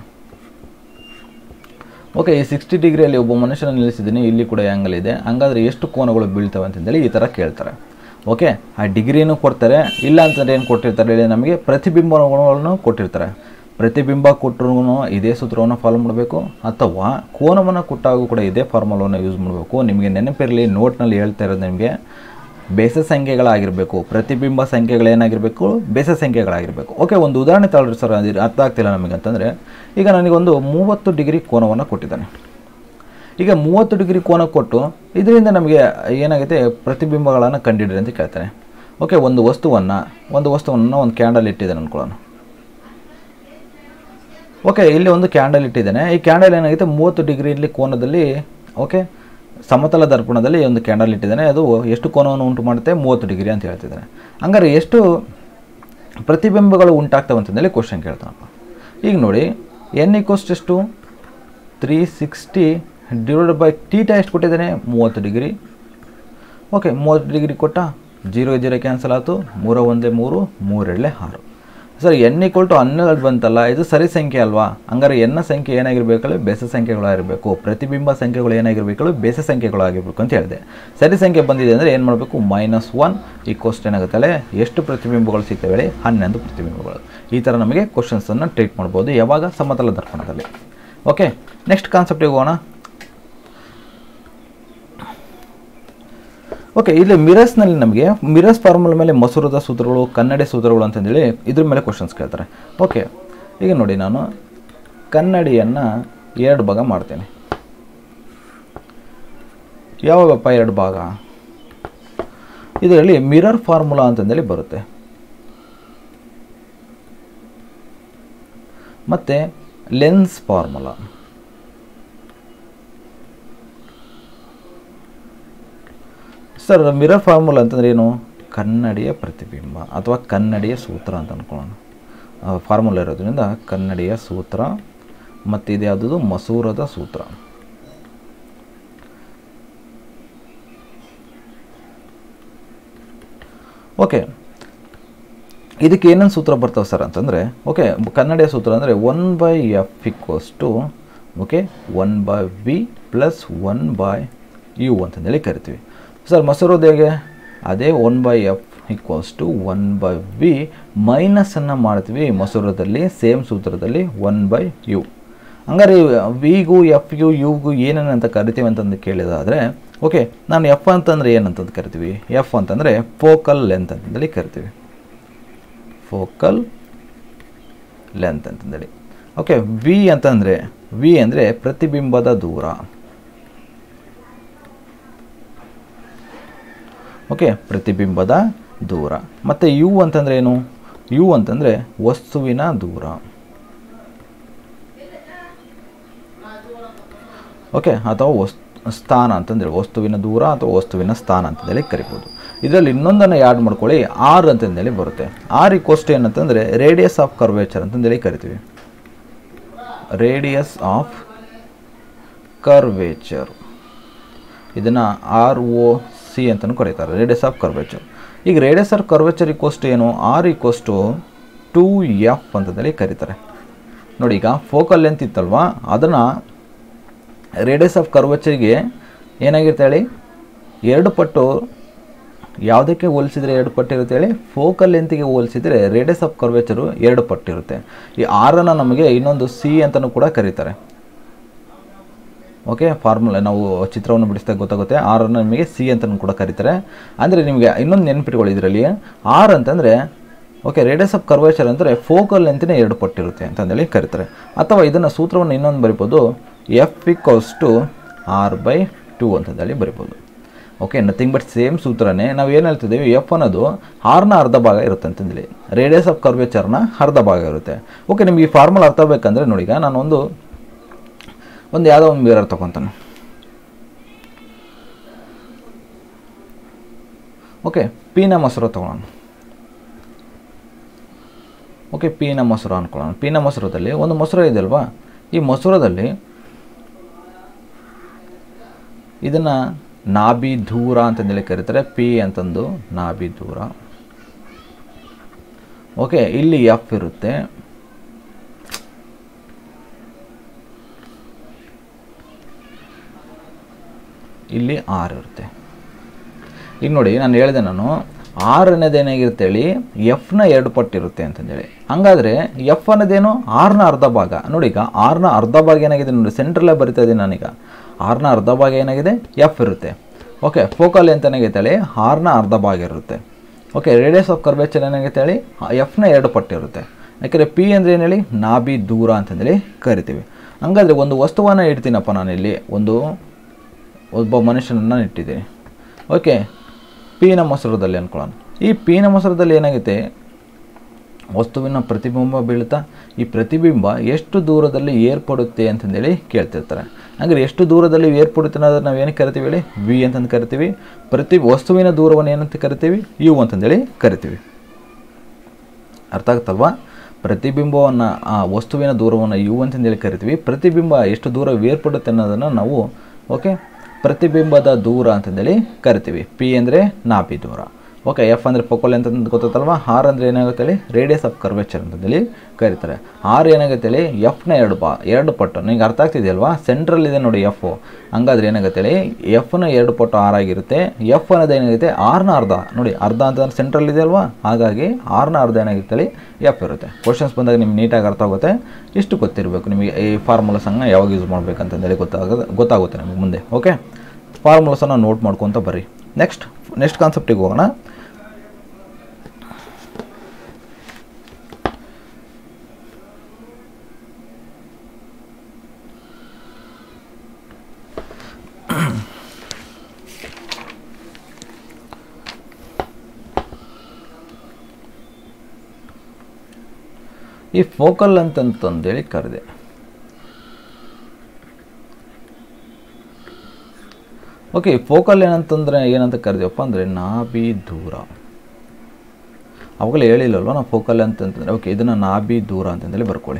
ಓಕೆ ಈ ಸಿಕ್ಸ್ಟಿ ಡಿಗ್ರಿಯಲ್ಲಿ ಒಬ್ಬ ಮನುಷ್ಯನ ನಿಲ್ಲಿಸಿದ್ದೀನಿ ಇಲ್ಲಿ ಕೂಡ ಆ್ಯಂಗಲ್ ಇದೆ ಹಂಗಾದ್ರೆ ಎಷ್ಟು ಕೋನಗಳು ಬೀಳ್ತವೆ ಅಂತಂದೇಳಿ ಈ ಥರ ಕೇಳ್ತಾರೆ ಓಕೆ ಆ ಡಿಗ್ರಿನೂ ಕೊಡ್ತಾರೆ ಇಲ್ಲ ಅಂತಂದ್ರೆ ಏನು ಕೊಟ್ಟಿರ್ತಾರೆ ಹೇಳಿ ನಮಗೆ ಪ್ರತಿಬಿಂಬಗಳನ್ನು ಕೊಟ್ಟಿರ್ತಾರೆ ಪ್ರತಿಬಿಂಬ ಕೊಟ್ಟರು ಇದೇ ಸೂತ್ರವನ್ನು ಫಾಲೋ ಮಾಡಬೇಕು ಅಥವಾ ಕೋನವನ್ನು ಕೊಟ್ಟಾಗೂ ಕೂಡ ಇದೇ ಫಾರ್ಮುಲಾವನ್ನು ಯೂಸ್ ಮಾಡಬೇಕು ನಿಮಗೆ ನೆನಪಿರಲಿ ನೋಟ್ನಲ್ಲಿ ಹೇಳ್ತಾ ಇರೋದು ನಿಮಗೆ ಬೇಸ ಸಂಖ್ಯೆಗಳಾಗಿರಬೇಕು ಪ್ರತಿಬಿಂಬ ಸಂಖ್ಯೆಗಳೇನಾಗಿರಬೇಕು ಬೇಸ ಸಂಖ್ಯೆಗಳಾಗಿರಬೇಕು ಓಕೆ ಒಂದು ಉದಾಹರಣೆ ತಗೊಳ್ರಿ ಸರ್ ಅದು ಅರ್ಥ ಆಗ್ತಿಲ್ಲ ನಮಗೆ ಅಂತಂದರೆ ಈಗ ನನಗೊಂದು ಮೂವತ್ತು ಡಿಗ್ರಿ ಕೋನವನ್ನು ಕೊಟ್ಟಿದ್ದಾನೆ ಈಗ ಮೂವತ್ತು ಡಿಗ್ರಿ ಕೋನ ಕೊಟ್ಟು ಇದರಿಂದ ನಮಗೆ ಏನಾಗುತ್ತೆ ಪ್ರತಿಬಿಂಬಗಳನ್ನು ಕಂಡಿಡ್ರಿ ಅಂತ ಕೇಳ್ತಾನೆ ಓಕೆ ಒಂದು ವಸ್ತುವನ್ನು ಒಂದು ವಸ್ತುವನ್ನು ಒಂದು ಕ್ಯಾಂಡಲ್ ಇಟ್ಟಿದ್ದಾನೆ ಅಂದ್ಕೊಳ್ಳೋಣ ಓಕೆ ಇಲ್ಲಿ ಒಂದು ಕ್ಯಾಂಡಲ್ ಇಟ್ಟಿದ್ದೇನೆ ಈ ಕ್ಯಾಂಡಲ್ ಏನಾಗುತ್ತೆ ಮೂವತ್ತು ಡಿಗ್ರಿಯಲ್ಲಿ ಕೋನದಲ್ಲಿ ಓಕೆ ಸಮತಲ ದರ್ಪಣದಲ್ಲಿ ಒಂದು ಕ್ಯಾಂಡಲ್ ಇಟ್ಟಿದ್ದಾನೆ ಅದು ಎಷ್ಟು ಕೋನವನ್ನು ಉಂಟು ಮಾಡುತ್ತೆ ಮೂವತ್ತು ಡಿಗ್ರಿ ಅಂತ ಹೇಳ್ತಿದ್ದಾನೆ ಹಂಗಾರೆ ಎಷ್ಟು ಪ್ರತಿಬಿಂಬಗಳು ಉಂಟಾಗ್ತವೆ ಅಂತಂದೇಳಿ ಕ್ವಶನ್ ಕೇಳ್ತಾನಪ್ಪ ಈಗ ನೋಡಿ ಎನ್ ಈಕ್ವಸ್ಟ್ ಎಷ್ಟು three sixty divide by theta ಎಷ್ಟು ಕೊಟ್ಟಿದ್ದಾನೆ ಮೂವತ್ತು ಡಿಗ್ರಿ ಓಕೆ ಮೂವತ್ತು ಡಿಗ್ರಿ ಕೊಟ್ಟ ಜೀರೋ ಜೀರೋ ಕ್ಯಾನ್ಸಲ್ ಆಯಿತು ಮೂರ ಒಂದೇ ಮೂರು ಮೂರೆರಡಲೆ ಆರು ಸರ್ ಎನ್ ಈಕ್ವಲ್ ಟು ಹನ್ನೆರಡು ಬಂತಲ್ಲ ಇದು ಸರಿ ಸಂಖ್ಯೆ ಅಲ್ವಾ ಹಂಗಾರೆ ಎನ್ನ ಸಂಖ್ಯೆ ಏನಾಗಿರಬೇಕಲ್ಲ ಬೆಸ ಸಂಖ್ಯೆಗಳಾಗಿರಬೇಕು ಪ್ರತಿಬಿಂಬ ಸಂಖ್ಯೆಗಳು ಏನಾಗಿರಬೇಕಲ್ಲ ಬೆಸ ಸಂಖ್ಯೆಗಳಾಗಿರಬೇಕು ಅಂತ ಹೇಳಿದೆ ಸರಿ ಸಂಖ್ಯೆ ಬಂದಿದೆ ಅಂದರೆ ಏನು ಮಾಡಬೇಕು ಮೈನಸ್ ಒನ್ ಈ ಕ್ವಶನ್ ಏನಾಗುತ್ತಲ್ಲ ಎಷ್ಟು ಪ್ರತಿಬಿಂಬಗಳು ಸಿಗ್ತವೆ ಹೇಳಿ ಹನ್ನೊಂದು ಪ್ರತಿಬಿಂಬಗಳು ಈ ಥರ ನಮಗೆ ಕ್ವಶನ್ಸನ್ನು ಟ್ರೀಟ್ ಮಾಡ್ಬೋದು ಯಾವಾಗ ಸಮತಲ ದರ್ಪಣದಲ್ಲಿ ಓಕೆ ನೆಕ್ಸ್ಟ್ ಕಾನ್ಸೆಪ್ಟಿಗೆ ಹೋಗೋಣ ಓಕೆ ಇಲ್ಲಿ ಮಿರಸ್ನಲ್ಲಿ ನಮಗೆ ಮಿರಸ್ ಫಾರ್ಮುಲ ಮೇಲೆ ಮಸೂರದ ಸೂತ್ರಗಳು ಕನ್ನಡಿ ಸೂತ್ರಗಳು ಅಂತಂದೇಳಿ ಇದ್ರ ಮೇಲೆ ಕ್ವಶನ್ಸ್ ಕೇಳ್ತಾರೆ ಓಕೆ ಈಗ ನೋಡಿ ನಾನು ಕನ್ನಡಿಯನ್ನು ಎರಡು ಭಾಗ ಮಾಡ್ತೇನೆ ಯಾವಾಗಪ್ಪ ಎರಡು ಭಾಗ ಇದರಲ್ಲಿ ಮಿರರ್ ಫಾರ್ಮುಲಾ ಅಂತಂದೇಳಿ ಬರುತ್ತೆ ಮತ್ತು lens formula sir mirror formula ಅಂತಂದ್ರೆ ಏನು ಕನ್ನಡಿಯ ಪ್ರತಿಬಿಂಬ ಅಥವಾ ಕನ್ನಡಿಯ ಸೂತ್ರ ಅಂತ ಅಂದ್ಕೊಳ್ಳೋಣ ಫಾರ್ಮುಲಾ ಇರೋದ್ರಿಂದ ಕನ್ನಡಿಯ ಸೂತ್ರ ಮತ್ತು ಇದು ಯಾವುದದು ಮಸೂರದ ಸೂತ್ರ ಓಕೆ ಇದಕ್ಕೆ ಏನೇನು ಸೂತ್ರ ಬರ್ತಾವೆ ಸರ್ ಅಂತಂದರೆ ಓಕೆ ಕನ್ನಡಿಯ ಸೂತ್ರ ಅಂದರೆ one by F equals to okay one by V plus one by U ಅಂತಂದೇಳಿ ಕರಿತೀವಿ ಸರ್ ಮಸೂರದ್ದು ಹೇಗೆ ಅದೇ one by F equals to one by V ಮೈನಸನ್ನು ಮಾಡ್ತೀವಿ ಮಸೂರದಲ್ಲಿ ಸೇಮ್ ಸೂತ್ರದಲ್ಲಿ ಒನ್ ಬೈ ಯು ಹಂಗಾರೆ ವಿಗೂ ಎಫ್ ಯು ಯುಗೂ ಏನೇನು ಅಂತ ಕರಿತೀವಿ ಅಂತಂದು ಕೇಳಿದಾದರೆ ಓಕೆ ನಾನು ಎಫ್ ಅಂತಂದರೆ ಏನಂತಂದು ಕರಿತೀವಿ ಎಫ್ ಅಂತಂದರೆ ಫೋಕಲ್ ಲೆಂತ್ ಅಂತಂದೇಳಿ ಕರಿತೀವಿ ಫೋಕಲ್ ಲೆಂತ್ ಅಂತಂದೇಳಿ ಓಕೆ ವಿ ಅಂತಂದರೆ ವಿ ಅಂದರೆ ಪ್ರತಿಬಿಂಬದ ದೂರ ಓಕೆ ಪ್ರತಿಬಿಂಬದ ದೂರ ಮತ್ತು ಯು ಅಂತಂದರೆ ಏನು ಯು ಅಂತಂದರೆ ವಸ್ತುವಿನ ದೂರ ಓಕೆ ಅಥವಾ ವಸ್ ಸ್ಥಾನ ಅಂತಂದೇಳಿ ವಸ್ತುವಿನ ದೂರ ಅಥವಾ ವಸ್ತುವಿನ ಸ್ಥಾನ ಅಂತಂದೇಳಿ ಕರಿಬೋದು ಇದರಲ್ಲಿ ಇನ್ನೊಂದನ್ನು ಯಾಡ್ ಮಾಡ್ಕೊಳ್ಳಿ ಆರ್ ಅಂತಂದೇಳಿ ಬರುತ್ತೆ ಆರ್ ಇಕ್ವಸ್ಟ್ ಏನಂತಂದರೆ ರೇಡಿಯಸ್ ಆಫ್ ಕರ್ವೇಚರ್ ಅಂತಂದೇಳಿ ಕರಿತೀವಿ ರೇಡಿಯಸ್ ಆಫ್ ಕರ್ವೇಚರ್ ಇದನ್ನು ಆರ್ ಒ ಸಿ ಅಂತಲೂ ಕರೀತಾರೆ ರೇಡಿಯಸ್ ಆಫ್ ಕರ್ವೇಚರ್ ಈಗ ರೇಡಿಯಸ್ ಆಫ್ ಕರ್ವೇಚರ್ ಇಕ್ವಸ್ಟ್ ಏನು ಆರ್ ಇಕ್ವಸ್ಟು ಟು ಎಫ್ ಅಂತಂದೇಳಿ ಕರೀತಾರೆ ನೋಡಿ ಈಗ ಫೋಕಲ್ ಲೆಂತ್ ಇತ್ತಲ್ವಾ ಅದನ್ನು ರೇಡಿಯಸ್ ಆಫ್ ಕರ್ವೇಚರ್ಗೆ ಏನಾಗಿರುತ್ತೆ ಹೇಳಿ ಎರಡು ಪಟ್ಟು ಯಾವುದಕ್ಕೆ ಹೋಲಿಸಿದರೆ ಎರಡು ಪಟ್ಟು ಇರುತ್ತೆ ಹೇಳಿ ಫೋಕಲ್ ಲೆಂತಿಗೆ ಹೋಲಿಸಿದರೆ ರೇಡಿಯಸ್ ಆಫ್ ಕರ್ವೇಚರು ಎರಡು ಪಟ್ಟು ಇರುತ್ತೆ ಈ ಆರನ್ನು ನಮಗೆ ಇನ್ನೊಂದು ಸಿ ಅಂತಲೂ ಕೂಡ ಕರೀತಾರೆ ಓಕೆ ಫಾರ್ಮುಲಾ ನಾವು ಚಿತ್ರವನ್ನು ಬಿಡಿಸಿದಾಗ ಗೊತ್ತಾಗುತ್ತೆ ಆರನ್ನು ನಿಮಗೆ ಸಿ ಅಂತಲೂ ಕೂಡ ಕರೀತಾರೆ ಅಂದರೆ ನಿಮಗೆ ಇನ್ನೊಂದು ನೆನ್ಪಿಟ್ಕೊಳ್ಳಿ ಇದರಲ್ಲಿ ಆರ್ ಅಂತಂದರೆ ಓಕೆ ರೇಡಿಯಸ್ ಆಫ್ ಕರ್ವೇಚರ್ ಅಂದರೆ ಫೋಕಲ್ ಲೆಂತಿನ ಎರಡು ಪಟ್ಟಿರುತ್ತೆ ಅಂತಂದೇಳಿ ಕರೀತಾರೆ ಅಥವಾ ಇದನ್ನು ಸೂತ್ರವನ್ನು ಇನ್ನೊಂದು ಬರಿಬೋದು F equals to R by two ಅಂತಂದೇಳಿ ಬರಿಬೋದು ಓಕೆ ನಥಿಂಗ್ ಬಟ್ ಸೇಮ್ ಸೂತ್ರನೇ ನಾವು ಏನು ಹೇಳ್ತಿದ್ದೀವಿ ಎಫ್ ಅನ್ನೋದು ಆರ್ನ ಅರ್ಧ ಭಾಗ ಇರುತ್ತೆ ಅಂತಂದೇಳಿ ರೇಡಿಯಸ್ ಆಫ್ ಕರ್ವೇಚರ್ನ ಅರ್ಧ ಭಾಗ ಇರುತ್ತೆ ಓಕೆ ನಿಮಗೆ ಈ ಫಾರ್ಮುಲಾ ಅರ್ಥ ಬೇಕಂದರೆ ನೋಡಿ ಈಗ ನಾನು ಒಂದು ಒಂದು ಯಾವುದೋ ಒಂದು ಮಿರರ್ ತೊಗೊತಾನೆ ಓಕೆ ಪೀನ ಮೊಸರು ತೊಗೊಳೋಣ ಓಕೆ ಪೀನ ಮೊಸರು ಅಂದ್ಕೊಳ್ಳೋಣ ಪೀನ ಮೊಸರದಲ್ಲಿ ಒಂದು ಮೊಸರು ಇದೆ ಅಲ್ವಾ ಈ ಮೊಸರದಲ್ಲಿ ಇದನ್ನು ನಾಭಿ ದೂರ ಅಂತಂದೇಳಿ ಕರೀತಾರೆ ಪಿ ಅಂತಂದು ನಾಭಿ ದೂರ ಓಕೆ ಇಲ್ಲಿ ಎಫ್ ಇರುತ್ತೆ ಇಲ್ಲಿ ಆರ್ ಇರುತ್ತೆ ಈಗ ನೋಡಿ ನಾನು ಹೇಳಿದೆ ನಾನು ಆರ್ ಅನ್ನೋದು ಏನಾಗಿರುತ್ತೆ ಹೇಳಿ ಎಫ್ನ ಎರಡು ಪಟ್ಟು ಇರುತ್ತೆ ಅಂತಂದೇಳಿ ಹಂಗಾದರೆ ಎಫ್ ಅನ್ನೋದೇನು ಆರ್ನ ಅರ್ಧ ಭಾಗ ನೋಡಿ ಈಗ ಆರ್ನ ಅರ್ಧ ಭಾಗ ಏನಾಗಿದೆ ನೋಡಿ ಸೆಂಟ್ರಲ್ಲೇ ಬರಿತಾ ಇದ್ದೀನಿ ನಾನೀಗ ಆರ್ನ ಅರ್ಧ ಭಾಗ ಏನಾಗಿದೆ ಎಫ್ ಇರುತ್ತೆ ಓಕೆ ಫೋಕಲ್ ಅಂತ ಏನಾಗೈತೆ ಹೇಳಿ ಆರ್ನ ಅರ್ಧ ಭಾಗ ಇರುತ್ತೆ ಓಕೆ ರೇಡಿಯಸ್ ಆಫ್ ಕರ್ವೇಚರ್ ಏನಾಗೈತೆ ಹೇಳಿ ಎಫ್ನ ಎರಡು ಪಟ್ಟು ಇರುತ್ತೆ ಯಾಕೆಂದರೆ ಪಿ ಅಂದರೆ ಏನು ಹೇಳಿ ನಾಭಿ ದೂರ ಅಂತಂದೇಳಿ ಕರಿತೀವಿ ಹಂಗಾದರೆ ಒಂದು ವಸ್ತುವನ್ನು ಇಡ್ತೀನಪ್ಪ ನಾನಿಲ್ಲಿ ಒಂದು ಒಬ್ಬ ಮನುಷ್ಯನನ್ನು ಇಟ್ಟಿದ್ದೀನಿ ಓಕೆ ಪೀನ ಮೊಸರದಲ್ಲಿ ಅಂದ್ಕೊಳ್ಳೋಣ ಈ ಪೀನ ಮೊಸರದಲ್ಲಿ ಏನಾಗುತ್ತೆ ವಸ್ತುವಿನ ಪ್ರತಿಬಿಂಬ ಬೀಳ್ತಾ ಈ ಪ್ರತಿಬಿಂಬ ಎಷ್ಟು ದೂರದಲ್ಲಿ ಏರ್ಪಡುತ್ತೆ ಅಂತಂದೇಳಿ ಕೇಳ್ತಿರ್ತಾರೆ ಅಂದರೆ ಎಷ್ಟು ದೂರದಲ್ಲಿ ಏರ್ಪಡುತ್ತೆ ಅನ್ನೋದನ್ನು ನಾವು ಏನಕ್ಕೆ ಕರಿತೀವಿ ಹೇಳಿ ವಿ ಅಂತಂದು ಕರಿತೀವಿ ಪ್ರತಿ ವಸ್ತುವಿನ ದೂರವನ್ನು ಏನಂತ ಕರಿತೀವಿ ಯು ಅಂತಂದೇಳಿ ಕರಿತೀವಿ ಅರ್ಥ ಆಗುತ್ತಲ್ವಾ ಪ್ರತಿಬಿಂಬವನ್ನು ಆ ವಸ್ತುವಿನ ದೂರವನ್ನು ಯು ಅಂತಂದೇಳಿ ಕರಿತೀವಿ ಪ್ರತಿಬಿಂಬ ಎಷ್ಟು ದೂರ ಏರ್ಪಡುತ್ತೆ ಅನ್ನೋದನ್ನು ನಾವು ಓಕೆ ಪ್ರತಿಬಿಂಬದ ದೂರ ಅಂತಂದೇಳಿ ಕರಿತೀವಿ ಪಿ ಅಂದರೆ ನಾಪಿ ದೂರ ಓಕೆ ಎಫ್ ಅಂದರೆ ಫೋಕಲ್ ಅಂತ ಗೊತ್ತಲ್ವಾ ಆರ್ ಅಂದರೆ ಏನಾಗುತ್ತೆ ಹೇಳಿ ರೇಡಿಯಸ್ ಆಫ್ ಕರ್ವೇಚರ್ ಅಂತಂದೇಳಿ ಕರೀತಾರೆ ಆರ್ ಏನಾಗುತ್ತೆ ಹೇಳಿ ಎಫ್ನ ಎರಡು ಬಾ ಎರಡು ಪಟ್ಟು ನಿಮಗೆ ಅರ್ಥ ಆಗ್ತಿದೆಯಲ್ವಾ ಸೆಂಟ್ರಲ್ ಇದೆ ನೋಡಿ ಎಫ್ ಹಂಗಾದ್ರೆ ಏನಾಗುತ್ತೆ ಹೇಳಿ ಎಫ್ನ ಎರಡು ಪಟ್ಟು ಆರ್ ಆಗಿರುತ್ತೆ ಎಫ್ ಅನ್ನೋದು ಏನಾಗುತ್ತೆ ಆರ್ನ ಅರ್ಧ ನೋಡಿ ಅರ್ಧ ಅಂತ ಸೆಂಟ್ರಲ್ ಇದೆ ಅಲ್ವಾ ಹಾಗಾಗಿ ಆರ್ನ ಅರ್ಧ ಏನಾಗುತ್ತೆ ಹೇಳಿ ಎಫ್ ಇರುತ್ತೆ ಕ್ವಶನ್ಸ್ ಬಂದಾಗ ನಿಮ್ಗೆ ನೀಟಾಗಿ ಅರ್ಥ ಆಗುತ್ತೆ ಇಷ್ಟು ಗೊತ್ತಿರಬೇಕು ನಿಮಗೆ ಈ ಫಾರ್ಮುಲಾಸನ್ನು ಯಾವಾಗ ಯೂಸ್ ಮಾಡಬೇಕಂತಂದೇಳಿ ಗೊತ್ತಾಗ ಗೊತ್ತಾಗುತ್ತೆ ನಿಮಗೆ ಮುಂದೆ ಓಕೆ ಫಾರ್ಮುಲಾಸನ್ನು ನೋಟ್ ಮಾಡ್ಕೊತ ಬರ್ರಿ ನೆಕ್ಸ್ಟ್ ನೆಕ್ಸ್ಟ್ ಕಾನ್ಸೆಪ್ಟಿಗೆ ಹೋಗೋಣ ಈ ಫೋಕಲ್ ಅಂತಂತಂದೇಳಿ ಕರೆದೆ ಓಕೆ ಫೋಕಲ್ ಏನಂತಂದ್ರೆ ಏನಂತ ಕರೆದೀವಪ್ಪ ಅಂದರೆ ನಾಭಿ ದೂರ ಅವಾಗಲೇ ಹೇಳಿಲ್ಲಲ್ವ ನಾವು ಫೋಕಲ್ ಅಂತಂತಂದರೆ ಓಕೆ ಇದನ್ನು ನಾಭಿ ದೂರ ಅಂತಂದೇಳಿ ಬರ್ಕೊಳ್ಳಿ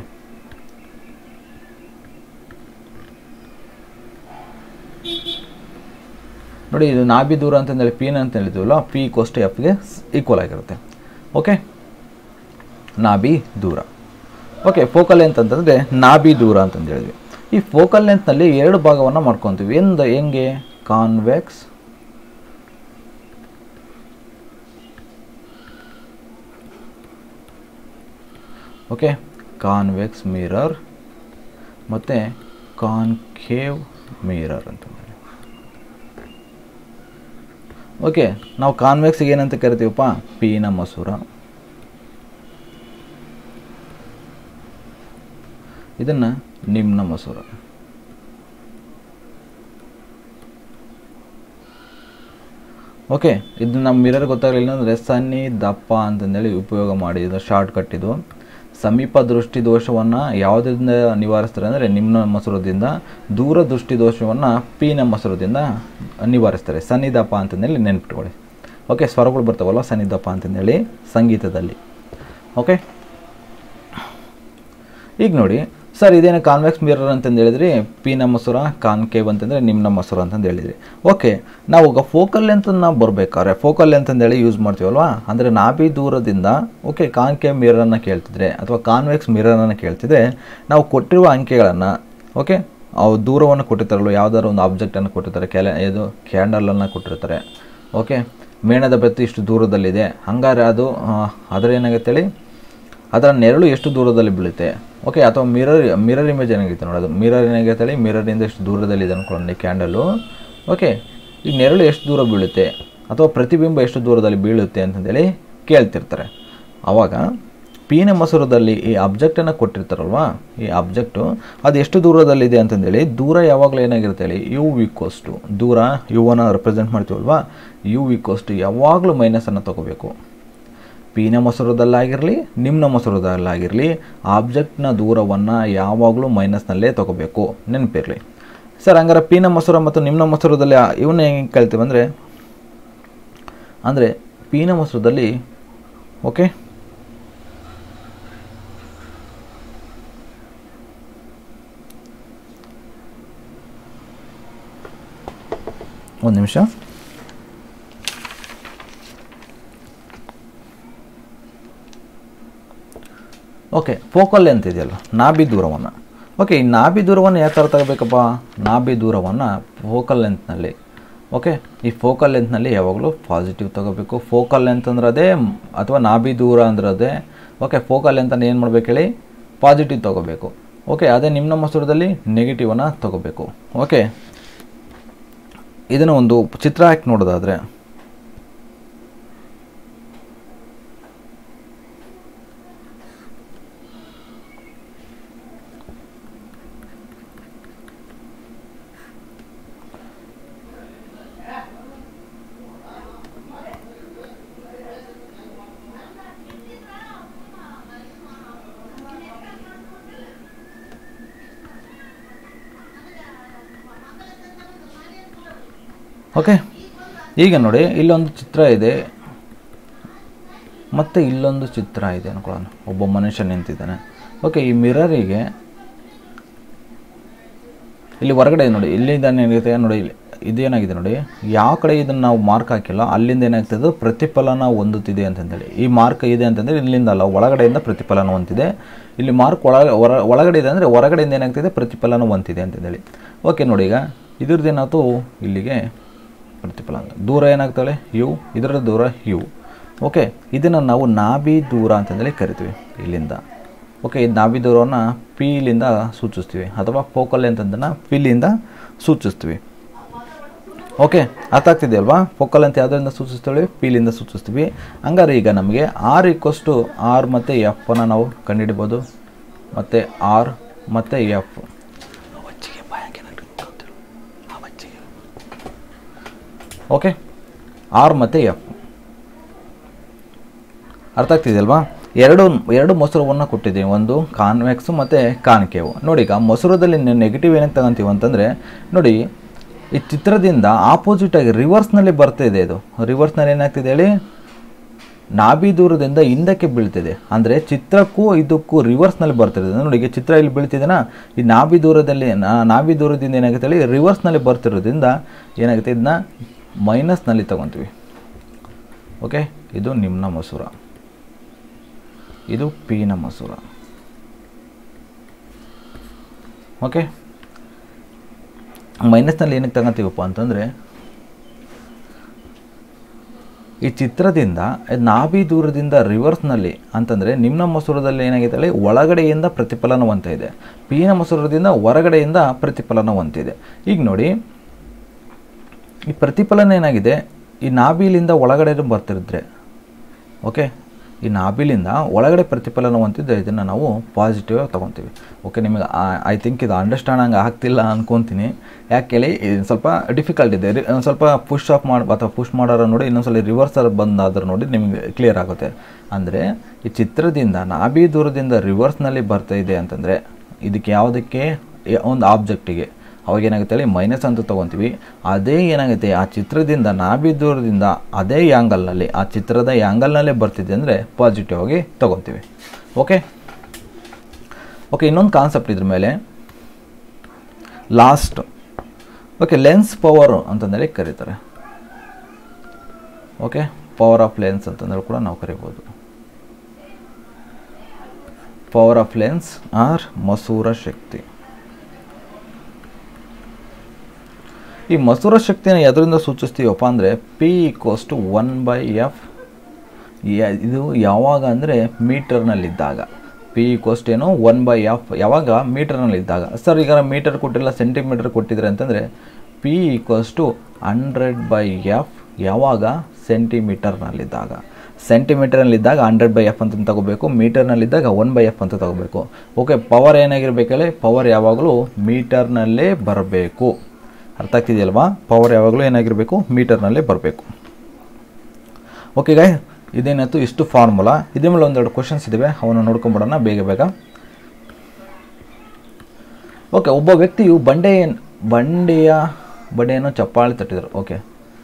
ನೋಡಿ ಇದು ನಾಭಿ ದೂರ ಅಂತಂದೇಳಿ ಪಿನ ಅಂತ ಹೇಳಿದ್ವಲ್ಲ ಪಿ ಕೋಸ್ಟ್ ಎಫ್ಗೆ ಈಕ್ವಲ್ ಆಗಿರುತ್ತೆ ಓಕೆ ನಾಭಿ ದೂರ ಓಕೆ ಫೋಕಲ್ ಲೆಂತ್ ಅಂತಂದರೆ ನಾಭಿ ದೂರ ಅಂತಂದು ಹೇಳಿದ್ವಿ ಈ ಫೋಕಲ್ ಲೆಂತ್ನಲ್ಲಿ ಎರಡು ಭಾಗವನ್ನು ಮಾಡ್ಕೊತೀವಿ ಎಂದು ಹೆಂಗೆ ಕಾನ್ವೆಕ್ಸ್ ಓಕೆ ಕಾನ್ವೆಕ್ಸ್ ಮಿರರ್ ಮತ್ತು ಕಾನ್ಕೇವ್ ಮಿರರ್ ಅಂತ ಓಕೆ ನಾವು ಕಾನ್ವೆಕ್ಸ್ಗೆ ಏನಂತ ಕರಿತೀವಪ್ಪ ಪೀನ ಮಸೂರ ಇದನ್ನು ನಿಮ್ನ ಮಸೂರ ಓಕೆ ಇದು ನಮ್ಮ ಮಿರರ್ ಗೊತ್ತಾಗಲಿಲ್ಲ ಅಂದರೆ ಸನ್ನಿ ದಪ್ಪ ಅಂತಂದೇಳಿ ಉಪಯೋಗ ಮಾಡಿ ಇದು ಶಾರ್ಟ್ ಕಟ್ ಇದು ಸಮೀಪ ದೃಷ್ಟಿ ದೋಷವನ್ನು ಯಾವುದರಿಂದ ನಿವಾರಿಸ್ತಾರೆ ಅಂದರೆ ನಿಮ್ನ ಮಸೂರದಿಂದ ದೂರ ದೃಷ್ಟಿ ದೋಷವನ್ನು ಪೀನ ಮಸೂರದಿಂದ ನಿವಾರಿಸ್ತಾರೆ ಸನ್ನಿದಪ್ಪ ಅಂತಂದೇಳಿ ನೆನ್ಪಿಟ್ಕೊಳ್ಳಿ ಓಕೆ ಸ್ವರಗಳು ಬರ್ತಾವಲ್ಲ ಸನ್ನಿದಪ್ಪ ಅಂತಂದೇಳಿ ಸಂಗೀತದಲ್ಲಿ ಓಕೆ ಈಗ ನೋಡಿ ಸರ್ ಇದೇನು ಕಾನ್ವೆಕ್ಸ್ ಮಿರರ್ ಅಂತಂದು ಹೇಳಿದ್ರಿ ಪಿನ ಮಸೂರ ಕಾನ್ಕೇವ್ ಅಂತಂದರೆ ನಿಮ್ನ ಮಸೂರ ಅಂತಂದು ಹೇಳಿದ್ರಿ ಓಕೆ ನಾವು ಈಗ ಫೋಕಲ್ ಲೆಂತ್ ನಾವು ಬರಬೇಕಾದ್ರೆ ಫೋಕಲ್ ಲೆಂತ್ ಅಂತೇಳಿ ಯೂಸ್ ಮಾಡ್ತೀವಲ್ವಾ ಅಂದರೆ ನಾಭಿ ದೂರದಿಂದ ಓಕೆ ಕಾನ್ಕೇವ್ ಮಿರರನ್ನು ಕೇಳ್ತಿದ್ರೆ ಅಥವಾ ಕಾನ್ವೆಕ್ಸ್ ಮಿರರನ್ನು ಕೇಳ್ತಿದ್ರೆ ನಾವು ಕೊಟ್ಟಿರುವ ಅಂಕೆಗಳನ್ನು ಓಕೆ ಅವು ದೂರವನ್ನು ಕೊಟ್ಟಿರ್ತಾರಲ್ಲ ಯಾವ್ದಾದ್ರು ಒಂದು ಆಬ್ಜೆಕ್ಟನ್ನು ಕೊಟ್ಟಿರ್ತಾರೆ ಕೆಲ ಇದು ಕ್ಯಾಂಡಲನ್ನು ಕೊಟ್ಟಿರ್ತಾರೆ ಓಕೆ ಮೇಣದ ಬತ್ತಿ ಇಷ್ಟು ದೂರದಲ್ಲಿದೆ ಹಂಗಾರೆ ಅದು ಆ, ಅದರ ಏನಾಗುತ್ತೆ ಹೇಳಿ ಅದರ ನೆರಳು ಎಷ್ಟು ದೂರದಲ್ಲಿ ಬೀಳುತ್ತೆ ಓಕೆ ಅಥವಾ ಮಿರರ್ ಮಿರರ್ ಇಮೇಜ್ ಏನಾಗುತ್ತೆ ನೋಡಿ ಅದು ಮಿರರ್ ಏನಾಗುತ್ತೆ ಹೇಳಿ ಮಿರರಿಂದ ಎಷ್ಟು ದೂರದಲ್ಲಿದೆ ಅನ್ಕೊಳ್ಳಿ ಕ್ಯಾಂಡಲು ಓಕೆ ಈಗ ನೆರಳು ಎಷ್ಟು ದೂರ ಬೀಳುತ್ತೆ ಅಥವಾ ಪ್ರತಿಬಿಂಬ ಎಷ್ಟು ದೂರದಲ್ಲಿ ಬೀಳುತ್ತೆ ಅಂತಂದೇಳಿ ಕೇಳ್ತಿರ್ತಾರೆ ಆವಾಗ ಪೀನ ಮಸೂರದಲ್ಲಿ ಈ ಅಬ್ಜೆಕ್ಟನ್ನು ಕೊಟ್ಟಿರ್ತಾರಲ್ವಾ ಈ ಅಬ್ಜೆಕ್ಟು ಅದು ಎಷ್ಟು ದೂರದಲ್ಲಿದೆ ಅಂತಂದೇಳಿ ದೂರ ಯಾವಾಗಲೂ ಏನಾಗಿರುತ್ತೆ ಹೇಳಿ ಯು ವಿಕೋಸ್ಟು ದೂರ ಯುವನ್ನು ರೆಪ್ರೆಸೆಂಟ್ ಮಾಡ್ತೀವಲ್ವಾ ಯು ವಿಕೋಸ್ಟು ಯಾವಾಗಲೂ ಮೈನಸನ್ನು ತಗೋಬೇಕು ಪೀನ ಮಸೂರದಲ್ಲಾಗಿರಲಿ ನಿಮ್ನ ಮಸೂರದಲ್ಲಾಗಿರಲಿ ಆಬ್ಜೆಕ್ಟ್ನ ದೂರವನ್ನು ಯಾವಾಗಲೂ ಮೈನಸ್ನಲ್ಲೇ ತಗೋಬೇಕು ನೆನಪಿರಲಿ ಸರ್ ಹಂಗಾರೆ ಪೀನ ಮಸೂರ ಮತ್ತು ನಿಮ್ನ ಮಸೂರದಲ್ಲಿ ಇವನ್ನ ಹೆಂಗೆ ಕೇಳ್ತೀವಿ ಅಂದರೆ ಅಂದರೆ ಪೀನ ಮಸೂರದಲ್ಲಿ ಓಕೆ ಒಂದು ನಿಮಿಷ ಓಕೆ ಫೋಕಲ್ ಲೆಂತ್ ಇದೆಯಲ್ಲ ನಾಭಿ ದೂರವನ್ನು ಓಕೆ ಈ ನಾಭಿ ದೂರವನ್ನು ಯಾವ ಥರ ತಗೋಬೇಕಪ್ಪ ನಾಭಿ ದೂರವನ್ನು ಫೋಕಲ್ ಲೆಂತ್ನಲ್ಲಿ ಓಕೆ ಈ ಫೋಕಲ್ ಲೆಂತ್ನಲ್ಲಿ ಯಾವಾಗಲೂ ಪಾಸಿಟಿವ್ ತಗೋಬೇಕು ಫೋಕಲ್ ಲೆಂತ್ ಅಂದ್ರೆ ಅದೇ ಅಥವಾ ನಾಭಿ ದೂರ ಅಂದ್ರೆ ಅದೇ ಓಕೆ ಫೋಕಲ್ ಲೆಂತನ್ನು ಏನು ಮಾಡ್ಬೇಕು ಹೇಳಿ ಪಾಸಿಟಿವ್ ತಗೋಬೇಕು ಓಕೆ ಅದೇ ನಿಮ್ಮ ಮಸೂರದಲ್ಲಿ ನೆಗೆಟಿವನ್ನು ತಗೋಬೇಕು ಓಕೆ ಇದನ್ನು ಒಂದು ಚಿತ್ರ ಹಾಕಿ ನೋಡೋದಾದರೆ ಓಕೆ ಈಗ ನೋಡಿ ಇಲ್ಲೊಂದು ಚಿತ್ರ ಇದೆ ಮತ್ತು ಇಲ್ಲೊಂದು ಚಿತ್ರ ಇದೆ ಅನ್ಕೊಳ್ಳೋಣ ಒಬ್ಬ ಮನುಷ್ಯ ನಿಂತಿದ್ದಾನೆ ಓಕೆ ಈ ಮಿರರಿಗೆ ಇಲ್ಲಿ ಹೊರಗಡೆ ನೋಡಿ ಇಲ್ಲಿಂದ ಏನಾಗುತ್ತೆ ನೋಡಿ ಇಲ್ಲಿ ಇದೇನಾಗಿದೆ ನೋಡಿ ಯಾವ ಕಡೆ ಇದನ್ನು ನಾವು ಮಾರ್ಕ್ ಹಾಕಿಲ್ಲ ಅಲ್ಲಿಂದ ಏನಾಗ್ತದೆ ಪ್ರತಿಫಲನ ಹೊಂದುತ್ತಿದೆ ಅಂತಂದೇಳಿ ಈ ಮಾರ್ಕ್ ಇದೆ ಅಂತಂದರೆ ಇಲ್ಲಿಂದ ಅಲ್ಲ ಒಳಗಡೆಯಿಂದ ಪ್ರತಿಫಲನ ಹೊಂದಿದೆ ಇಲ್ಲಿ ಮಾರ್ಕ್ ಒಳ ಹೊರ ಒಳಗಡೆ ಇದೆ ಅಂದರೆ ಹೊರಗಡೆಯಿಂದ ಏನಾಗ್ತಿದೆ ಪ್ರತಿಫಲನ ಹೊಂದಿದೆ ಅಂತಂದೇಳಿ ಓಕೆ ನೋಡಿ ಈಗ ಇದ್ರದ್ದು ಏನಾಯ್ತು ಇಲ್ಲಿಗೆ ಪ್ರತಿಫಲನ ದೂರ ಏನಾಗ್ತಾಳೆ ಯು ಇದರ ದೂರ ಯು ಓಕೆ ಇದನ್ನು ನಾವು ನಾಭಿ ದೂರ ಅಂತಂದೇಳಿ ಕರಿತೀವಿ ಇಲ್ಲಿಂದ ಓಕೆ ಇದು ನಾಭಿ ದೂರವನ್ನು ಪಿಲಿಂದ ಸೂಚಿಸ್ತೀವಿ ಅಥವಾ ಫೋಕಲ್ ಅಂತಂದನ್ನು ಪಿಲಿಂದ ಸೂಚಿಸ್ತೀವಿ ಓಕೆ ಅರ್ಥ ಆಗ್ತಿದೆ ಅಲ್ವಾ ಫೋಕಲ್ ಅಂತ ಯಾವುದರಿಂದ ಸೂಚಿಸ್ತೀವಿ ಪಿಲಿಂದ ಸೂಚಿಸ್ತೀವಿ ಹಂಗಾರೆ ಈಗ ನಮಗೆ ಆರ್ ಈಕ್ವಸ್ ಟು ಆರ್ ಮತ್ತು ಎಫನ್ನು ನಾವು ಕಂಡುಹಿಡ್ಬೋದು ಮತ್ತು ಆರ್ ಮತ್ತು ಎಫ್ ಓಕೆ ಆರ್ ಮತ್ತು ಎಫ್ ಅರ್ಥ ಆಗ್ತಿದೆಯಲ್ವಾ ಎರಡು ಎರಡು ಮೊಸರವನ್ನು ಕೊಟ್ಟಿದ್ದೀನಿ ಒಂದು ಕಾನ್ವೆಕ್ಸು ಮತ್ತು ಕಾನ್ಕೇವು ನೋಡಿ ಈಗ ಮೊಸರದಲ್ಲಿ ನೆಗೆಟಿವ್ ಏನಕ್ಕೆ ತಗೊಂತೀವಿ ಅಂತಂದರೆ ನೋಡಿ ಈ ಚಿತ್ರದಿಂದ ಆಪೋಸಿಟಾಗಿ ರಿವರ್ಸ್ನಲ್ಲಿ ಬರ್ತಿದೆ ಇದು ರಿವರ್ಸ್ನಲ್ಲಿ ಏನಾಗ್ತಿದೆ ಹೇಳಿ ನಾಭಿ ದೂರದಿಂದ ಹಿಂದಕ್ಕೆ ಬೀಳ್ತಿದೆ ಅಂದರೆ ಚಿತ್ರಕ್ಕೂ ಇದಕ್ಕೂ ರಿವರ್ಸ್ನಲ್ಲಿ ಬರ್ತಿರೋದು ನೋಡಿ ಈಗ ಚಿತ್ರ ಇಲ್ಲಿ ಬೀಳ್ತಿದೆನಾ ಈ ನಾಭಿ ದೂರದಲ್ಲಿ ನಾ- ನಾಭಿ ದೂರದಿಂದ ಏನಾಗುತ್ತೆ ಹೇಳಿ ರಿವರ್ಸ್ನಲ್ಲಿ ಬರ್ತಿರೋದ್ರಿಂದ ಏನಾಗುತ್ತೆ ಇದನ್ನ ಮೈನಸ್ನಲ್ಲಿ ತಗೊತೀವಿ ಓಕೆ ಇದು ನಿಮ್ನ ಮಸೂರ ಇದು ಪಿನ ಮಸೂರ ಓಕೆ ಮೈನಸ್ನಲ್ಲಿ ಏನಕ್ಕೆ ತಗೋತೀವಪ್ಪ ಅಂತಂದರೆ ಈ ಚಿತ್ರದಿಂದ ನಾಭಿ ದೂರದಿಂದ ರಿವರ್ಸ್ನಲ್ಲಿ ಅಂತಂದರೆ ನಿಮ್ನ ಮಸೂರದಲ್ಲಿ ಏನಾಗಿದೆ ಹೇಳಿ ಒಳಗಡೆಯಿಂದ ಪ್ರತಿಫಲನ ಹೊಂತ ಇದೆ ಪಿನ ಮಸೂರದಿಂದ ಹೊರಗಡೆಯಿಂದ ಪ್ರತಿಫಲನ ಹೊಂತಿದೆ ಈಗ ನೋಡಿ ಈ ಪ್ರತಿಫಲನ ಏನಾಗಿದೆ ಈ ನಾಭಿಲಿಂದ ಒಳಗಡೆ ಬರ್ತಿರಿದ್ರೆ ಓಕೆ ಈ ನಾಭಿಲಿಂದ ಒಳಗಡೆ ಪ್ರತಿಫಲನ ಹೊಂದಿದ್ದು ಇದನ್ನು ನಾವು ಪಾಸಿಟಿವ್ ಆಗಿ ತೊಗೊತೀವಿ ಓಕೆ ನಿಮಗೆ ಐ ಥಿಂಕ್ ಇದು ಅಂಡರ್ಸ್ಟ್ಯಾಂಡ್ ಆಗ್ತಿಲ್ಲ ಅನ್ಕೊತೀನಿ ಯಾಕೆ ಇದು ಸ್ವಲ್ಪ ಡಿಫಿಕಲ್ಟ್ ಇದೆ ರಿ- ಒಂದ್ ಸ್ವಲ್ಪ ಪುಷ್ ಆಫ್ ಮಾಡಿ ಅಥವಾ ಪುಷ್ ಮಾಡೋರ ನೋಡಿ ಇನ್ನೊಂದ್ಸಲ ರಿವರ್ಸರ್ ಬಂದಾದ್ರೆ ನೋಡಿ ನಿಮಗೆ ಕ್ಲಿಯರ್ ಆಗುತ್ತೆ ಅಂದರೆ ಈ ಚಿತ್ರದಿಂದ ನಾಭಿ ದೂರದಿಂದ ರಿವರ್ಸ್ನಲ್ಲಿ ಬರ್ತಾ ಇದೆ ಅಂತಂದರೆ ಇದಕ್ಕೆ ಯಾವುದಕ್ಕೆ ಯ- ಒಂದು ಆಬ್ಜೆಕ್ಟಿಗೆ ಅವಾಗ ಏನಾಗುತ್ತೆ ಹೇಳಿ ಮೈನಸ್ ಅಂತ ತೊಗೊತೀವಿ ಅದೇ ಏನಾಗುತ್ತೆ ಆ ಚಿತ್ರದಿಂದ ನಾಭಿ ದೂರದಿಂದ ಅದೇ ಯಾಂಗಲ್ನಲ್ಲಿ ಆ ಚಿತ್ರದ ಯಾಂಗಲ್ನಲ್ಲೇ ಬರ್ತಿದೆ ಅಂದರೆ ಪಾಸಿಟಿವ್ ಆಗಿ ತೊಗೊತೀವಿ ಓಕೆ ಓಕೆ ಇನ್ನೊಂದು ಕಾನ್ಸೆಪ್ಟ್ ಇದ್ರ ಮೇಲೆ ಲಾಸ್ಟ್ ಓಕೆ ಲೆನ್ಸ್ ಪವರ್ ಅಂತಂದೇಳಿ ಕರೀತಾರೆ ಓಕೆ ಪವರ್ ಆಫ್ ಲೆನ್ಸ್ ಅಂತಂದ್ರೆ ಕೂಡ ನಾವು ಕರಿಬೋದು ಪವರ್ ಆಫ್ ಲೆನ್ಸ್ ಆರ್ ಮಸೂರ ಶಕ್ತಿ ಈ ಮಸೂರ ಶಕ್ತಿನ ಎದರಿಂದ ಸೂಚಿಸ್ತೀವಪ್ಪ ಅಂದರೆ P equals to one by F ಇದು ಯಾವಾಗ ಅಂದರೆ ಮೀಟರ್ನಲ್ಲಿದ್ದಾಗ ಪಿ ಈಕ್ವಸ್ ಟು ಏನು ಒನ್ ಬೈ ಎಫ್ ಯಾವಾಗ ಮೀಟರ್ನಲ್ಲಿದ್ದಾಗ ಸರ್ ಈಗ ಮೀಟರ್ ಕೊಟ್ಟಿಲ್ಲ ಸೆಂಟಿಮೀಟರ್ ಕೊಟ್ಟಿದ್ರೆ ಅಂತಂದರೆ P equals to hundred by F ಯಾವಾಗ ಸೆಂಟಿಮೀಟರ್ನಲ್ಲಿದ್ದಾಗ ಸೆಂಟಿಮೀಟರ್ನಲ್ಲಿದ್ದಾಗ ಹಂಡ್ರೆಡ್ ಬೈ ಎಫ್ ಅಂತ ತಗೋಬೇಕು ಮೀಟರ್ನಲ್ಲಿದ್ದಾಗ ಒನ್ ಬೈ ಎಫ್ ಅಂತ ತಗೋಬೇಕು ಓಕೆ ಪವರ್ ಏನಾಗಿರ್ಬೇಕಲ್ಲಿ ಪವರ್ ಯಾವಾಗಲೂ ಮೀಟರ್ನಲ್ಲೇ ಬರಬೇಕು ಅರ್ಥ ಆಗ್ತಿದೆಯಲ್ವಾ ಪವರ್ ಯಾವಾಗಲೂ ಏನಾಗಿರಬೇಕು ಮೀಟರ್ನಲ್ಲೇ ಬರಬೇಕು ಓಕೆ ಗಾಯ್ ಇದೇನಾಯ್ತು ಇಷ್ಟು ಫಾರ್ಮುಲಾ ಇದ್ರ ಮೇಲೆ ಒಂದೆರಡು ಕ್ವಶನ್ಸ್ ಇದ್ದಾವೆ ಅವನ್ನ ನೋಡ್ಕೊಂಬಿಡೋಣ ಬೇಗ ಬೇಗ ಓಕೆ ಒಬ್ಬ ವ್ಯಕ್ತಿಯು ಬಂಡೆ ಬಂಡೆಯ ಬಂಡೆಯನ್ನು ಚಪ್ಪಾಳೆ ತಟ್ಟಿದರು ಓಕೆ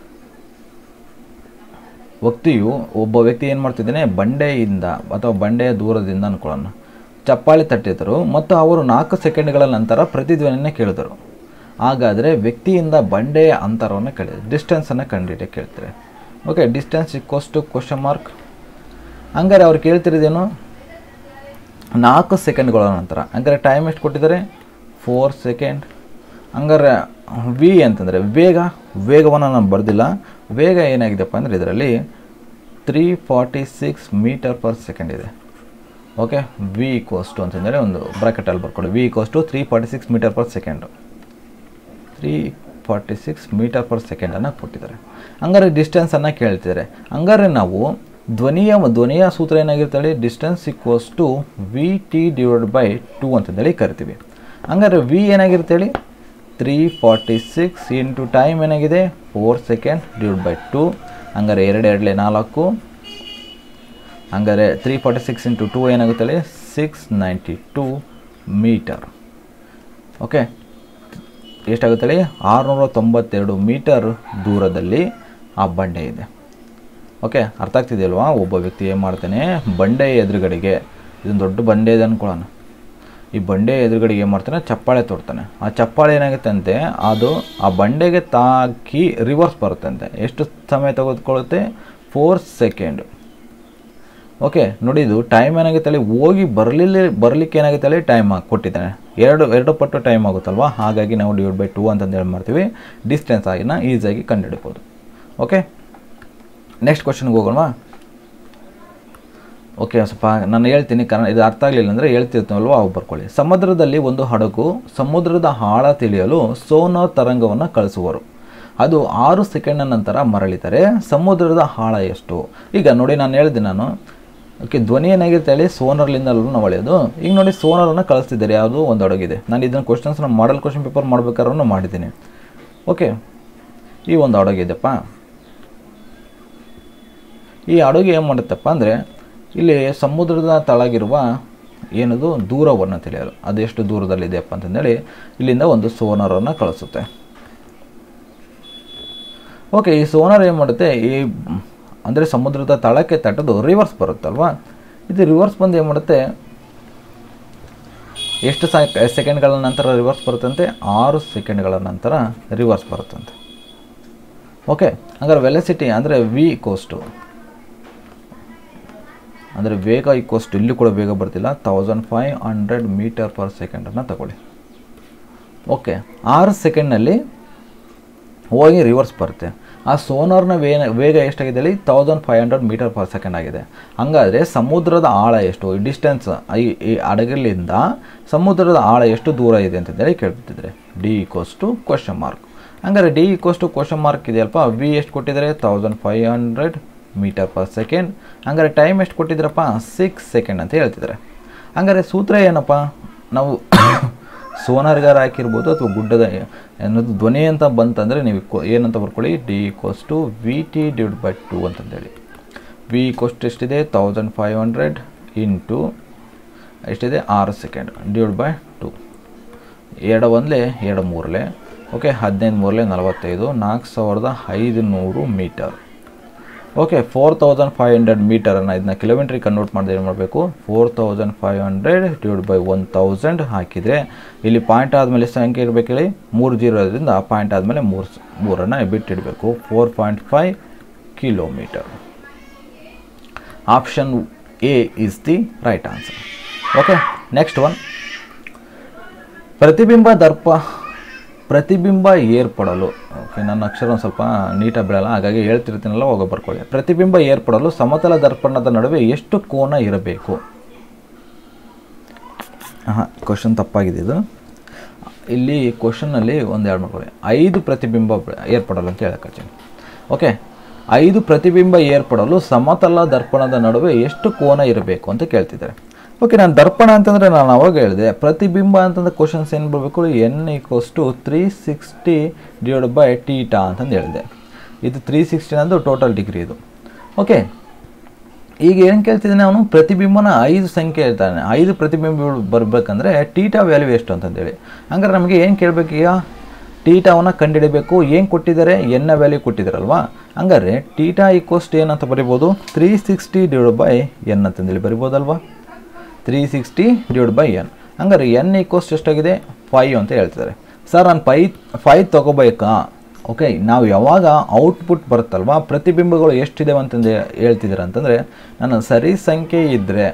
ವ್ಯಕ್ತಿಯು ಒಬ್ಬ ವ್ಯಕ್ತಿ ಏನು ಮಾಡ್ತಿದ್ದಾನೆ ಬಂಡೆಯಿಂದ ಅಥವಾ ಬಂಡೆಯ ದೂರದಿಂದ ಅನ್ಕೊಳ್ಳೋಣ ಚಪ್ಪಾಳೆ ತಟ್ಟಿದರು ಮತ್ತು ಅವರು ನಾಲ್ಕು ಸೆಕೆಂಡ್ಗಳ ನಂತರ ಪ್ರತಿಧ್ವನಿಯನ್ನು ಕೇಳಿದರು ಹಾಗಾದರೆ ವ್ಯಕ್ತಿಯಿಂದ ಬಂಡೆಯ ಅಂತರವನ್ನು ಕೇಳಿದ್ರು ಡಿಸ್ಟೆನ್ಸನ್ನು ಕಂಡುಹಿಡಿಯ ಕೇಳ್ತಾರೆ okay distance equals to question mark ಹಂಗಾರೆ ಅವ್ರು ಕೇಳ್ತಿರೋದೇನು ನಾಲ್ಕು ಸೆಕೆಂಡ್ಗಳ ನಂತರ ಹಂಗಾರೆ ಟೈಮ್ ಎಷ್ಟು ಕೊಟ್ಟಿದ್ದಾರೆ ಫೋರ್ ಸೆಕೆಂಡ್ ಹಂಗಾರೆ ವಿ ಅಂತಂದರೆ ವೇಗ ವೇಗವನ್ನು ನಾನು ಬರೆದಿಲ್ಲ ವೇಗ ಏನಾಗಿದೆಪ್ಪ ಅಂದರೆ ಇದರಲ್ಲಿ three forty six meter per second ಇದೆ ಓಕೆ ವಿ ಈಕ್ವಸ್ ಟು ಅಂತಂದರೆ ಒಂದು ಬ್ರಾಕೆಟಲ್ಲಿ ಬರ್ಕೊಳ್ಳಿ v equals to three forty six meter per second three forty six meter per ಸೆಕೆಂಡನ್ನು ಕೊಟ್ಟಿದ್ದಾರೆ ಹಂಗಾರೆ ಡಿಸ್ಟೆನ್ಸನ್ನು ಕೇಳ್ತಿದ್ದಾರೆ ಹಂಗಾರೆ ನಾವು ಧ್ವನಿಯ ಧ್ವನಿಯ ಸೂತ್ರ ಏನಾಗಿರ್ತಾಳೆ distance equals to V t divide by two ಅಂತಂದೇಳಿ ಕರಿತೀವಿ ಹಂಗಾರೆ ವಿ ಏನಾಗಿರುತ್ತೆ ಹೇಳಿ three forty six into time ಏನಾಗಿದೆ four second divide by two ಹಂಗಾರೆ ಎರಡು ಎರಡಲೆ ನಾಲ್ಕು ಹಂಗಾರೆ three forty six into two ಏನಾಗುತ್ತೆ ಹೇಳಿ six ninety two meter okay ಎಷ್ಟಾಗುತ್ತೆ ಹೇಳಿ ಆರುನೂರ ತೊಂಬತ್ತೆರಡು ಮೀಟರ್ ದೂರದಲ್ಲಿ ಆ ಬಂಡೆ ಇದೆ ಓಕೆ ಅರ್ಥ ಆಗ್ತಿದೆಯಲ್ವಾ ಒಬ್ಬ ವ್ಯಕ್ತಿ ಏನು ಮಾಡ್ತಾನೆ ಬಂಡೆ ಎದುರುಗಡೆಗೆ ಇದೊಂದು ದೊಡ್ಡ ಬಂಡೆ ಇದೆ ಅಂದ್ಕೊಳ್ಳೋಣ ಈ ಬಂಡೆ ಎದುರುಗಡೆಗೆ ಏನು ಮಾಡ್ತಾನೆ ಚಪ್ಪಾಳೆ ತೊಡ್ತಾನೆ ಆ ಚಪ್ಪಾಳೆ ಏನಾಗುತ್ತೆ ಅಂತೆ ಅದು ಆ ಬಂಡೆಗೆ ತಾಕಿ ರಿವರ್ಸ್ ಬರುತ್ತಂತೆ ಎಷ್ಟು ಸಮಯ ತೆಗೆದುಕೊಳ್ಳುತ್ತೆ ಫೋರ್ ಸೆಕೆಂಡು ಓಕೆ ನೋಡಿ ಇದು ಟೈಮ್ ಏನಾಗುತ್ತೆ ಹೇಳಿ ಹೋಗಿ ಬರಲಿಲ್ಲ ಬರಲಿಕ್ಕೆ ಏನಾಗುತ್ತೆ ಹೇಳಿ ಟೈಮ್ ಕೊಟ್ಟಿದ್ದಾನೆ ಎರಡು ಎರಡು ಪಟ್ಟು ಟೈಮ್ ಆಗುತ್ತಲ್ವಾ ಹಾಗಾಗಿ ನಾವು ಡಿವೈಡ್ ಬೈ ಟೂ ಅಂತಂದು ಹೇಳಿ ಮಾಡ್ತೀವಿ ಡಿಸ್ಟೆನ್ಸ್ ಆಗಿನ ಈಸಿಯಾಗಿ ಕಂಡುಹಿಡ್ಬೋದು ಓಕೆ ನೆಕ್ಸ್ಟ್ ಕ್ವಶನ್ಗೆ ಹೋಗೋಣವಾ ಓಕೆ ಸ್ವಲ್ಪ ನಾನು ಹೇಳ್ತೀನಿ ಕನ್ನಡ ಇದು ಅರ್ಥ ಆಗಲಿಲ್ಲ ಅಂದರೆ ಹೇಳ್ತಿರ್ತೀವಲ್ವ ಅವು ಬರ್ಕೊಳ್ಳಿ ಸಮುದ್ರದಲ್ಲಿ ಒಂದು ಹಡಗು ಸಮುದ್ರದ ಆಳ ತಿಳಿಯಲು ಸೋನಾರ್ ತರಂಗವನ್ನು ಕಳಿಸುವರು ಅದು ಆರು ಸೆಕೆಂಡ್ನ ನಂತರ ಮರಳಿದರೆ ಸಮುದ್ರದ ಆಳ ಎಷ್ಟು ಈಗ ನೋಡಿ ನಾನು ಹೇಳಿದೆ ನಾನು ಓಕೆ ಧ್ವನಿ ಏನಾಗಿರುತ್ತೆ ಹೇಳಿ ಸೋನರ್ಲಿಂದ ನಾವು ಹೊಳೆಯೋದು ಈಗ ನೋಡಿ ಸೋನರನ್ನು ಕಳಿಸ್ತಿದ್ದಾರೆ ಯಾವುದು ಒಂದು ಹಡಗಿದೆ ನಾನು ಇದನ್ನು ಕ್ವಶನ್ಸ್ನ ಮಾಡಲ್ ಕ್ವಶನ್ ಪೇಪರ್ ಮಾಡ್ಬೇಕಾದ್ರೂ ಮಾಡಿದ್ದೀನಿ ಓಕೆ ಈ ಒಂದು ಹಡಗಿದೆಪ್ಪ ಈ ಹಡಗು ಏನು ಮಾಡುತ್ತಪ್ಪ ಅಂದರೆ ಇಲ್ಲಿ ಸಮುದ್ರದ ತಳಗಿರುವ ಏನದು ದೂರವನ್ನು ತಿಳಿಯಲು ಅದೆಷ್ಟು ದೂರದಲ್ಲಿದೆಯಪ್ಪ ಅಂತಂದೇಳಿ ಇಲ್ಲಿಂದ ಒಂದು ಸೋನಾರನ್ನು ಕಳಿಸುತ್ತೆ ಓಕೆ ಈ ಸೋನಾರ್ ಏನು ಮಾಡುತ್ತೆ ಈ ಅಂದರೆ ಸಮುದ್ರದ ತಳಕ್ಕೆ ತಟ್ಟದು ರಿವರ್ಸ್ ಬರುತ್ತಲ್ವಾ ಇದು ರಿವರ್ಸ್ ಬಂದು ಏನು ಮಾಡುತ್ತೆ ಎಷ್ಟು ಸೆಕೆಂಡ್ಗಳ ನಂತರ ರಿವರ್ಸ್ ಬರುತ್ತಂತೆ ಆರು ಸೆಕೆಂಡ್ಗಳ ನಂತರ ರಿವರ್ಸ್ ಬರುತ್ತಂತೆ ಓಕೆ ಹಾಗಾದ್ರೆ ವೆಲಸಿಟಿ ಅಂದರೆ ವಿ ಕೋಸ್ಟು ಅಂದರೆ ವೇಗ ಈಕ್ವಸ್ಟ್ ಇಲ್ಲಿ ಕೂಡ ಬೇಗ ಬರ್ತಿಲ್ಲ thousand five hundred meter per ಸೆಕೆಂಡನ್ನು ತಗೊಳ್ಳಿ ಓಕೆ ಆರು ಸೆಕೆಂಡ್ನಲ್ಲಿ ಹೋಗಿ ರಿವರ್ಸ್ ಬರುತ್ತೆ ಆ ಸೋನಾರ್ನ ವೇ ವೇಗ ಎಷ್ಟಾಗಿದೆ ಹೇಳಿ thousand five hundred meter per second ಆಗಿದೆ ಹಂಗಾದರೆ ಸಮುದ್ರದ ಆಳ ಎಷ್ಟು ಡಿಸ್ಟೆನ್ಸ್ ಈ ಈ ಹಡಗಲಿಂದ ಸಮುದ್ರದ ಆಳ ಎಷ್ಟು ದೂರ ಇದೆ ಅಂತಂದೇಳಿ ಕೇಳ್ತಿದ್ರೆ d equals to question mark ಹಂಗಾರೆ d equals to question mark ಇದೆಯಲ್ಪ ವಿ ಎಷ್ಟು ಕೊಟ್ಟಿದ್ದಾರೆ thousand five hundred meter per second ಹಂಗಾರೆ ಟೈಮ್ ಎಷ್ಟು ಕೊಟ್ಟಿದ್ರಪ್ಪ ಸಿಕ್ಸ್ ಸೆಕೆಂಡ್ ಅಂತ ಹೇಳ್ತಿದ್ದಾರೆ ಹಂಗಾರೆ ಸೂತ್ರ ಏನಪ್ಪ ನಾವು ಸೋನಾರ್ಗಾರ ಹಾಕಿರ್ಬೋದು ಅಥವಾ ಗುಡ್ಡದ ಅನ್ನೋದು ಧ್ವನಿ ಅಂತ ಬಂತಂದರೆ ನೀವು ಕೊ- ಏನಂತ ಬರ್ಕೊಳ್ಳಿ d equals to V t divide by two ಅಂತಂದೇಳಿ ವಿ ಕೋಸ್ಟ್ ಎಷ್ಟಿದೆ ತೌಸಂಡ್ ಫೈವ್ ಹಂಡ್ರೆಡ್ ಇಂಟು ಎಷ್ಟಿದೆ ಆರು ಸೆಕೆಂಡ್ ಡಿವೈಡ್ ಬೈ ಟು ಎರಡು ಒಂದಲೇ ಎರಡು ಮೂರಲೆ ಓಕೆ ಹದಿನೈದು ಮೂರಲೆ ನಲವತ್ತೈದು ನಾಲ್ಕು ಸಾವಿರದ ಐದುನೂರು meter okay four thousand five hundred ಮೀಟರನ್ನು ಇದನ್ನ ಕಿಲೋಮೀಟ್ರಿಗೆ ಕನ್ವರ್ಟ್ ಮಾಡಿದ್ರೆ ಏನು ಮಾಡಬೇಕು four thousand five hundred divide by one thousand ಹಾಕಿದರೆ ಇಲ್ಲಿ ಪಾಯಿಂಟ್ ಆದಮೇಲೆ ಸಂಖ್ಯೆ ಇರಬೇಕು ಹೇಳಿ ಮೂರು ಜೀರೋ ಇರೋದ್ರಿಂದ ಪಾಯಿಂಟ್ ಆದಮೇಲೆ ಮೂರು ಮೂರನ್ನು ಬಿಟ್ಟಿಡಬೇಕು four point five kilometer option A is the right answer okay next one ಪ್ರತಿಬಿಂಬ ದರ್ಪ ಪ್ರತಿಬಿಂಬ ಏರ್ಪಡಲು ಓಕೆ ನನ್ನ ಅಕ್ಷರ ಒಂದು ಸ್ವಲ್ಪ ನೀಟಾಗಿ ಬೀಳಲ್ಲ ಹಾಗಾಗಿ ಹೇಳ್ತಿರ್ತೀನಲ್ಲ ಹೋಗೋ ಬರ್ಕೊಳ್ಳಿ ಪ್ರತಿಬಿಂಬ ಏರ್ಪಡಲು ಸಮತಲ ದರ್ಪಣದ ನಡುವೆ ಎಷ್ಟು ಕೋನ ಇರಬೇಕು ಹಾಂ ಕ್ವಶನ್ ತಪ್ಪಾಗಿದೆ ಇದು ಇಲ್ಲಿ ಕ್ವಶನ್ನಲ್ಲಿ ಒಂದು ಎರಡು ಮಾಡ್ಕೊಳ್ಳಿ ಐದು ಪ್ರತಿಬಿಂಬ ಬ- ಏರ್ಪಡಲು ಅಂತ ಹೇಳಕ್ಕೆ ಓಕೆ ಐದು ಪ್ರತಿಬಿಂಬ ಏರ್ಪಡಲು ಸಮತಲ ದರ್ಪಣದ ನಡುವೆ ಎಷ್ಟು ಕೋನ ಇರಬೇಕು ಅಂತ ಕೇಳ್ತಿದ್ದಾರೆ ಓಕೆ ನಾನು ದರ್ಪಣ ಅಂತಂದರೆ ನಾನು ಅವಾಗ ಹೇಳಿದೆ ಪ್ರತಿಬಿಂಬ ಅಂತಂದ್ರೆ ಕ್ವಶನ್ಸ್ ಏನು ಬರಬೇಕು n equals to three sixty divide by theta ಅಂತಂದು ಹೇಳಿದೆ ಇದು ತ್ರೀ ಸಿಕ್ಸ್ಟಿ ಅಂದ್ರೆ ಟೋಟಲ್ ಡಿಗ್ರಿ ಇದು ಓಕೆ ಈಗ ಏನು ಕೇಳ್ತಿದ್ದಾನೆ ಅವನು ಪ್ರತಿಬಿಂಬನ ಐದು ಸಂಖ್ಯೆ ಇರ್ತಾನೆ ಐದು ಪ್ರತಿಬಿಂಬಗಳು ಬರಬೇಕಂದ್ರೆ ಟೀಟಾ ವ್ಯಾಲ್ಯೂ ಎಷ್ಟು ಅಂತಂದೇಳಿ ಹಂಗಾರೆ ನಮಗೆ ಏನು ಕೇಳಬೇಕು ಈಗ ಟೀಟಾವನ್ನು ಕಂಡುಹಿಡಬೇಕು ಏನು ಕೊಟ್ಟಿದ್ದಾರೆ ಎನ್ನ ವ್ಯಾಲ್ಯೂ ಕೊಟ್ಟಿದ್ದಾರಲ್ವಾ ಹಂಗಾರೆ ಟೀಟಾ ಈಕ್ವಸ್ಟ್ ಏನಂತ ಬರಿಬೋದು three sixty divide by n ಅಂತಂದೇಳಿ ಬರಿಬೋದಲ್ವಾ three sixty divide by n ಹಂಗಾರೆ ಎನ್ ಈಕ್ವಸ್ಟ್ ಎಷ್ಟಾಗಿದೆ ಫೈವ್ ಅಂತ ಹೇಳ್ತಿದ್ದಾರೆ ಸರ್ ನಾನು ಫೈ ಫೈವ್ ತೊಗೋಬೇಕಾ ಓಕೆ ನಾವು ಯಾವಾಗ ಔಟ್ಪುಟ್ ಬರುತ್ತಲ್ವಾ ಪ್ರತಿಬಿಂಬಗಳು ಎಷ್ಟಿದೆ ಅಂತಂದು ಹೇಳ್ತಿದ್ದಾರೆ ಅಂತಂದರೆ ನನ್ನ ಸರಿ ಸಂಖ್ಯೆ ಇದ್ದರೆ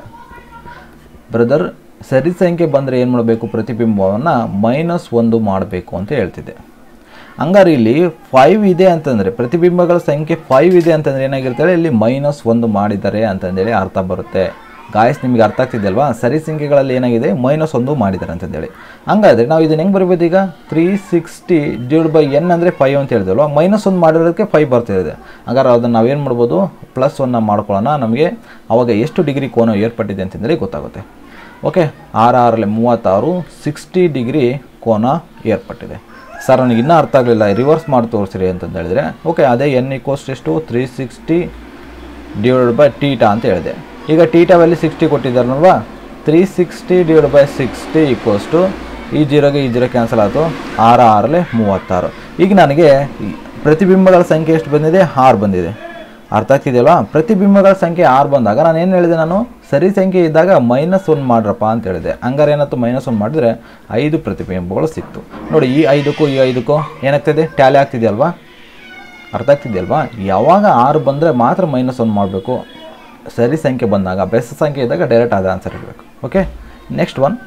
ಬ್ರದರ್ ಸರಿ ಸಂಖ್ಯೆ ಬಂದರೆ ಏನು ಮಾಡಬೇಕು ಪ್ರತಿಬಿಂಬವನ್ನು ಮೈನಸ್ ಒಂದು ಮಾಡಬೇಕು ಅಂತ ಹೇಳ್ತಿದ್ದೆ ಹಂಗಾರೆ ಇಲ್ಲಿ ಫೈವ್ ಇದೆ ಅಂತಂದರೆ ಪ್ರತಿಬಿಂಬಗಳ ಸಂಖ್ಯೆ ಫೈವ್ ಇದೆ ಅಂತಂದರೆ ಏನಾಗಿರ್ತಾಳೆ ಇಲ್ಲಿ ಮೈನಸ್ ಒಂದು ಮಾಡಿದ್ದಾರೆ ಅಂತಂದೇಳಿ ಅರ್ಥ ಬರುತ್ತೆ ಗಾಯಸ್ ನಿಮಗೆ ಅರ್ಥ ಆಗ್ತಿದೆಯಲ್ವಾ ಸರಿ ಸಂಖ್ಯೆಗಳಲ್ಲಿ ಏನಾಗಿದೆ ಮೈನಸ್ ಒಂದು ಮಾಡಿದ್ದಾರೆ ಅಂತಂದೇಳಿ ಹಂಗಾದ್ರೆ ನಾವು ಇದನ್ನ ಹೆಂಗೆ ಬರಿಬೋದು ಈಗ three sixty divide by n ಅಂದರೆ ಫೈವ್ ಅಂತ ಹೇಳಿದಲ್ವಾ ಮೈನಸ್ ಒಂದು ಮಾಡಿರೋದಕ್ಕೆ ಫೈವ್ ಬರ್ತಿದೆ ಹಾಗಾದ್ರೆ ಅದನ್ನು ನಾವೇನು ಮಾಡ್ಬೋದು ಪ್ಲಸ್ ಒನ್ನ ಮಾಡ್ಕೊಳ್ಳೋಣ ನಮಗೆ ಅವಾಗ ಎಷ್ಟು ಡಿಗ್ರಿ ಕೋನ ಏರ್ಪಟ್ಟಿದೆ ಅಂತಂದೇಳಿ ಗೊತ್ತಾಗುತ್ತೆ ಓಕೆ ಆರು ಆರಲ್ಲಿ ಮೂವತ್ತಾರು ಸಿಕ್ಸ್ಟಿ ಡಿಗ್ರಿ ಕೋನ ಏರ್ಪಟ್ಟಿದೆ ಸರ್ ನನಗೆ ಇನ್ನೂ ಅರ್ಥ ಆಗಲಿಲ್ಲ ರಿವರ್ಸ್ ಮಾಡಿ ತೋರಿಸ್ರಿ ಅಂತಂದು ಹೇಳಿದ್ರೆ ಓಕೆ ಅದೇ ಎನ್ ಈಕ್ವಸ್ಟ್ ಎಷ್ಟು three sixty divide by theta ಅಂತ ಹೇಳಿದೆ ಈಗ ಟೀಟಾ ವ್ಯಾಲ್ಯೂ ಸಿಕ್ಸ್ಟಿ ಕೊಟ್ಟಿದ್ದಾರಲ್ವಾ three sixty divide by sixty equals to ಈ ಜೀರೋಗೆ ಈ ಜೀರೋ ಕ್ಯಾನ್ಸಲ್ ಆಯಿತು ಆರು ಆರಲೆ ಮೂವತ್ತಾರು ಈಗ ನನಗೆ ಈ ಪ್ರತಿಬಿಂಬಗಳ ಸಂಖ್ಯೆ ಎಷ್ಟು ಬಂದಿದೆ ಆರು ಬಂದಿದೆ ಅರ್ಥ ಆಗ್ತಿದೆಯಲ್ವಾ ಪ್ರತಿಬಿಂಬಗಳ ಸಂಖ್ಯೆ ಆರು ಬಂದಾಗ ನಾನು ಏನು ಹೇಳಿದೆ ನಾನು ಸರಿ ಸಂಖ್ಯೆ ಇದ್ದಾಗ ಮೈನಸ್ ಒನ್ ಮಾಡ್ರಪ್ಪ ಅಂತ ಹೇಳಿದೆ ಹಂಗಾರೆ ಏನಾಯ್ತು ಮೈನಸ್ ಒನ್ ಮಾಡಿದ್ರೆ ಐದು ಪ್ರತಿಬಿಂಬಗಳು ಸಿಕ್ತು ನೋಡಿ ಈ ಐದಕ್ಕೂ ಈ ಐದಕ್ಕೂ ಏನಾಗ್ತಿದೆ ಟ್ಯಾಲಿ ಆಗ್ತಿದೆಯಲ್ವಾ ಅರ್ಥ ಆಗ್ತಿದೆಯಲ್ವಾ ಯಾವಾಗ ಆರು ಬಂದರೆ ಮಾತ್ರ ಮೈನಸ್ ಒನ್ ಮಾಡಬೇಕು ಸರಿ ಸಂಖ್ಯೆ ಬಂದಾಗ ಬೆಸ್ಟ್ ಸಂಖ್ಯೆ ಇದ್ದಾಗ ಡೈರೆಕ್ಟ್ ಆದ ಆನ್ಸರ್ ಇರಬೇಕು ಓಕೆ ನೆಕ್ಸ್ಟ್ ಒನ್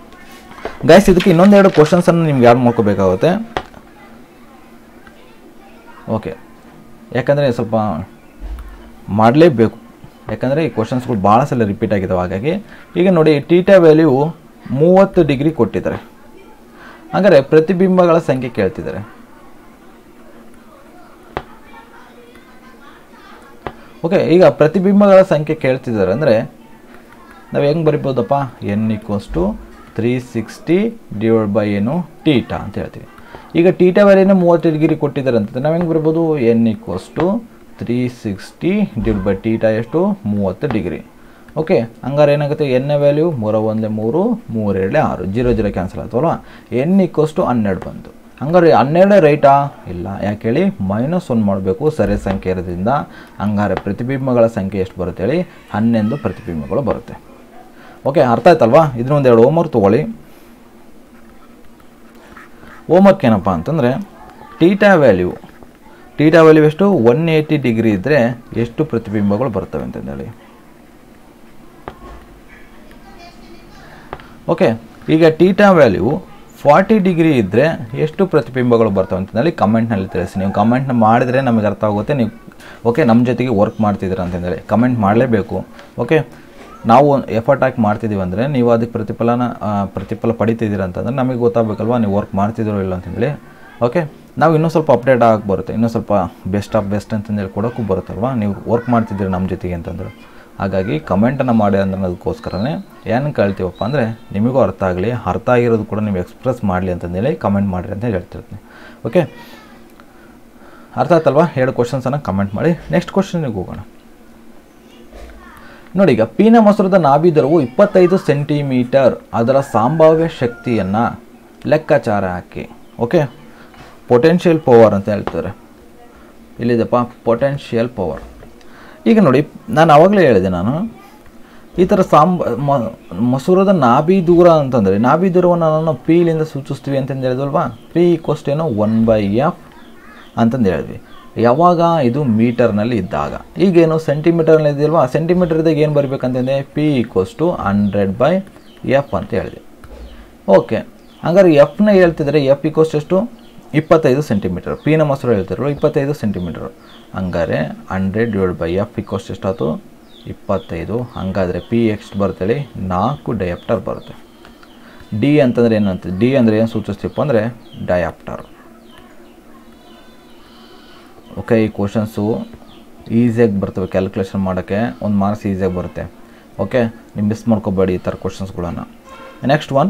ಗೈಸ್ ಇದಕ್ಕೆ ಇನ್ನೊಂದೆರಡು ಕ್ವಶನ್ಸನ್ನು ನಿಮ್ಗೆ ಯಾರು ಮಾಡ್ಕೋಬೇಕಾಗುತ್ತೆ ಓಕೆ ಯಾಕಂದರೆ ಸ್ವಲ್ಪ ಮಾಡಲೇಬೇಕು ಯಾಕಂದರೆ ಈ ಕ್ವಶನ್ಸ್ಗಳು ಭಾಳ ಸಲ ರಿಪೀಟ್ ಆಗಿದ್ದಾವೆ ಹಾಗಾಗಿ ಈಗ ನೋಡಿ ಟೀಟಾ ವ್ಯಾಲ್ಯೂ ಮೂವತ್ತು ಡಿಗ್ರಿ ಕೊಟ್ಟಿದ್ದಾರೆ ಹಾಗಾದರೆ ಪ್ರತಿಬಿಂಬಗಳ ಸಂಖ್ಯೆ ಕೇಳ್ತಿದ್ದಾರೆ ಓಕೆ ಈಗ ಪ್ರತಿಬಿಂಬಗಳ ಸಂಖ್ಯೆ ಕೇಳ್ತಿದ್ದಾರೆ ಅಂದರೆ ನಾವು ಹೆಂಗೆ ಬರಿಬೋದಪ್ಪ n equals to three sixty divide by ಏನು ಟೀಟಾ ಅಂತ ಹೇಳ್ತೀವಿ ಈಗ ಟೀಟಾ ವ್ಯಾಲ್ಯೂನ ಮೂವತ್ತು ಡಿಗ್ರಿ ಕೊಟ್ಟಿದ್ದಾರೆ ಅಂತಂದ್ರೆ ನಾವು ಹೆಂಗೆ ಬರ್ಬೋದು n equals to three sixty divide by theta ಎಷ್ಟು ಮೂವತ್ತು ಡಿಗ್ರಿ ಓಕೆ ಹಂಗಾರೆ ಏನಾಗುತ್ತೆ ಎನ್ ವ್ಯಾಲ್ಯೂ ಮೂರ ಒಂದೇ ಮೂರು ಮೂರೆರಡೇ ಆರು ಜೀರೋ ಜೀರೋ ಕ್ಯಾನ್ಸಲ್ ಆಯ್ತಲ್ವ ಎನ್ ಈಕ್ವಸ್ ಟು ಹನ್ನೆರಡು ಬಂತು ಹಂಗಾರೆ ಹನ್ನೆರಡೇ ರೈಟಾ ಇಲ್ಲ ಯಾಕೆ ಹೇಳಿ ಮೈನಸ್ ಒನ್ ಮಾಡಬೇಕು ಸರಿ ಸಂಖ್ಯೆ ಇರೋದ್ರಿಂದ ಹಂಗಾರೆ ಪ್ರತಿಬಿಂಬಗಳ ಸಂಖ್ಯೆ ಎಷ್ಟು ಬರುತ್ತೆ ಹೇಳಿ ಹನ್ನೊಂದು ಪ್ರತಿಬಿಂಬಗಳು ಬರುತ್ತೆ ಓಕೆ ಅರ್ಥ ಆಯ್ತಲ್ವಾ ಇದನ್ನ ಒಂದೆರಡು ಹೋಮ್ವರ್ಕ್ ತೊಗೊಳ್ಳಿ ಹೋಮ್ವರ್ಕ್ ಏನಪ್ಪ ಅಂತಂದರೆ ಟೀಟಾ ವ್ಯಾಲ್ಯೂ ಟೀಟಾ ವ್ಯಾಲ್ಯೂ ಎಷ್ಟು ಒನ್ ಏಯ್ಟಿ ಡಿಗ್ರಿ ಇದ್ದರೆ ಎಷ್ಟು ಪ್ರತಿಬಿಂಬಗಳು ಬರ್ತವೆ ಅಂತಂದೇಳಿ ಓಕೆ ಈಗ ಟೀಟಾ ವ್ಯಾಲ್ಯೂ ಫಾರ್ಟಿ ಡಿಗ್ರಿ ಇದ್ದರೆ ಎಷ್ಟು ಪ್ರತಿಬಿಂಬಗಳು ಬರ್ತವೆ ಅಂತಂದೇಳಿ ಕಮೆಂಟ್ನಲ್ಲಿ ತಿಳಿಸಿ ನೀವು ಕಮೆಂಟ್ನ ಮಾಡಿದರೆ ನಮಗೆ ಅರ್ಥ ಆಗುತ್ತೆ ನೀವು ಓಕೆ ನಮ್ಮ ಜೊತೆಗೆ ವರ್ಕ್ ಮಾಡ್ತಿದ್ದೀರ ಅಂತಂದೇಳಿ ಕಮೆಂಟ್ ಮಾಡಲೇಬೇಕು ಓಕೆ ನಾವು ಎಫರ್ಟ್ ಹಾಕಿ ಮಾಡ್ತಿದ್ದೀವಿ ಅಂದರೆ ನೀವು ಅದಕ್ಕೆ ಪ್ರತಿಫಲನ ಆ, ಪ್ರತಿಫಲ ಪಡಿತಿದ್ದೀರ ಅಂತಂದರೆ ನಮಗೆ ಗೊತ್ತಾಗಬೇಕಲ್ವಾ ನೀವು ವರ್ಕ್ ಮಾಡ್ತಿದ್ದೀರೋ ಇಲ್ಲ ಅಂತಂದೇಳಿ ಓಕೆ ನಾವು ಇನ್ನೂ ಸ್ವಲ್ಪ ಅಪ್ಡೇಟ್ ಆಗಿ ಬರುತ್ತೆ ಇನ್ನೂ ಸ್ವಲ್ಪ ಬೆಸ್ಟ್ ಆಫ್ ಬೆಸ್ಟ್ ಅಂತಂದೇಳಿ ಕೊಡೋಕ್ಕೂ ಬರುತ್ತಲ್ವ ನೀವು ವರ್ಕ್ ಮಾಡ್ತಿದ್ದೀರಿ ನಮ್ಮ ಜೊತೆಗೆ ಅಂತಂದ್ರೆ ಹಾಗಾಗಿ ಕಮೆಂಟನ್ನು ಮಾಡಿ ಅನ್ನೋದಕ್ಕೋಸ್ಕರನೇ ಏನಕ್ಕೆ ಹೇಳ್ತೀವಪ್ಪ ಅಂದರೆ ನಿಮಗೂ ಅರ್ಥ ಆಗಲಿ ಅರ್ಥ ಆಗಿರೋದು ಕೂಡ ನೀವು ಎಕ್ಸ್ಪ್ರೆಸ್ ಮಾಡಲಿ ಅಂತಂದೇಳಿ ಕಮೆಂಟ್ ಮಾಡಿರಿ ಅಂತ ಹೇಳ್ತಿರ್ತೀನಿ ಓಕೆ ಅರ್ಥ ಆಯ್ತಲ್ವಾ ಎರಡು ಕ್ವಶನ್ಸನ್ನು ಕಮೆಂಟ್ ಮಾಡಿ ನೆಕ್ಸ್ಟ್ ಕ್ವಶನ್ಗೆ ಹೋಗೋಣ ನೋಡಿ ಈಗ ಪೀನ ಮೊಸರದ ನಾಭಿ ದರವು ಇಪ್ಪತ್ತೈದು ಸೆಂಟಿಮೀಟರ್ ಅದರ ಸಂಭಾವ್ಯ ಶಕ್ತಿಯನ್ನು ಲೆಕ್ಕಾಚಾರ ಹಾಕಿ ಓಕೆ ಪೊಟೆನ್ಷಿಯಲ್ ಪವರ್ ಅಂತ ಹೇಳ್ತಾರೆ ಇಲ್ಲಿದೆಪ್ಪ ಪೊಟೆನ್ಷಿಯಲ್ ಪವರ್ ಈಗ ನೋಡಿ ನಾನು ಆವಾಗಲೇ ಹೇಳಿದೆ ನಾನು ಈ ಥರ ಸಾಂಬ ಮ- ಮಸೂರದ ನಾಭಿ ದೂರ ಅಂತಂದರೆ ನಾಭಿ ದೂರವನ್ನು ನಾನು ಪಿಲಿಂದ ಸೂಚಿಸ್ತೀವಿ ಅಂತಂದು ಹೇಳಿದ್ವಲ್ವಾ ಪಿ ಈಕ್ವಸ್ಟ್ ಏನೋ ಒನ್ ಬೈ ಎಫ್ ಅಂತಂದು ಹೇಳಿದ್ವಿ ಯಾವಾಗ ಇದು ಮೀಟರ್ನಲ್ಲಿ ಇದ್ದಾಗ ಈಗೇನು ಸೆಂಟಿಮೀಟರ್ನಲ್ಲಿ ಇದೆಯಲ್ವಾ ಸೆಂಟಿಮೀಟರ್ ಇದ್ದಾಗ ಏನು ಬರಬೇಕಂತಂದರೆ P equals to hundred by F ಅಂತ ಹೇಳಿದೆ ಓಕೆ ಹಂಗಾರೆ ಎಫ್ನ ಹೇಳ್ತಿದ್ರೆ ಎಫ್ ಈಕ್ವಸ್ ಎಷ್ಟು ಇಪ್ಪತ್ತೈದು ಸೆಂಟಿಮೀಟರ್ ಪಿನ ಮೊಸರು ಹೇಳ್ತಿರೋ ಇಪ್ಪತ್ತೈದು ಸೆಂಟಿಮೀಟರ್ ಹಂಗಾರೆ hundred divide by F equals ಎಷ್ಟಾಯ್ತು ಇಪ್ಪತ್ತೈದು ಹಂಗಾದರೆ ಪಿ ಎಷ್ಟು ಬರ್ತೇಳಿ ನಾಲ್ಕು ಡಯಾಪ್ಟರ್ ಬರುತ್ತೆ ಡಿ ಅಂತಂದ್ರೆ ಏನಂತ ಡಿ ಅಂದರೆ ಏನು ಸೂಚಿಸ್ತೀವಪ್ಪ ಅಂದರೆ ಡಯಾಪ್ಟರ್ ಓಕೆ ಈ ಕ್ವಶನ್ಸು ಈಸಿಯಾಗಿ ಬರ್ತವೆ ಕ್ಯಾಲ್ಕುಲೇಷನ್ ಮಾಡೋಕ್ಕೆ ಒಂದು ಮಾರ್ಕ್ಸ್ ಈಸಿಯಾಗಿ ಬರುತ್ತೆ ಓಕೆ ನೀವು ಮಿಸ್ ಮಾಡ್ಕೋಬೇಡಿ ಈ ಥರ ಕ್ವಶನ್ಸ್ಗಳನ್ನು ನೆಕ್ಸ್ಟ್ ಒನ್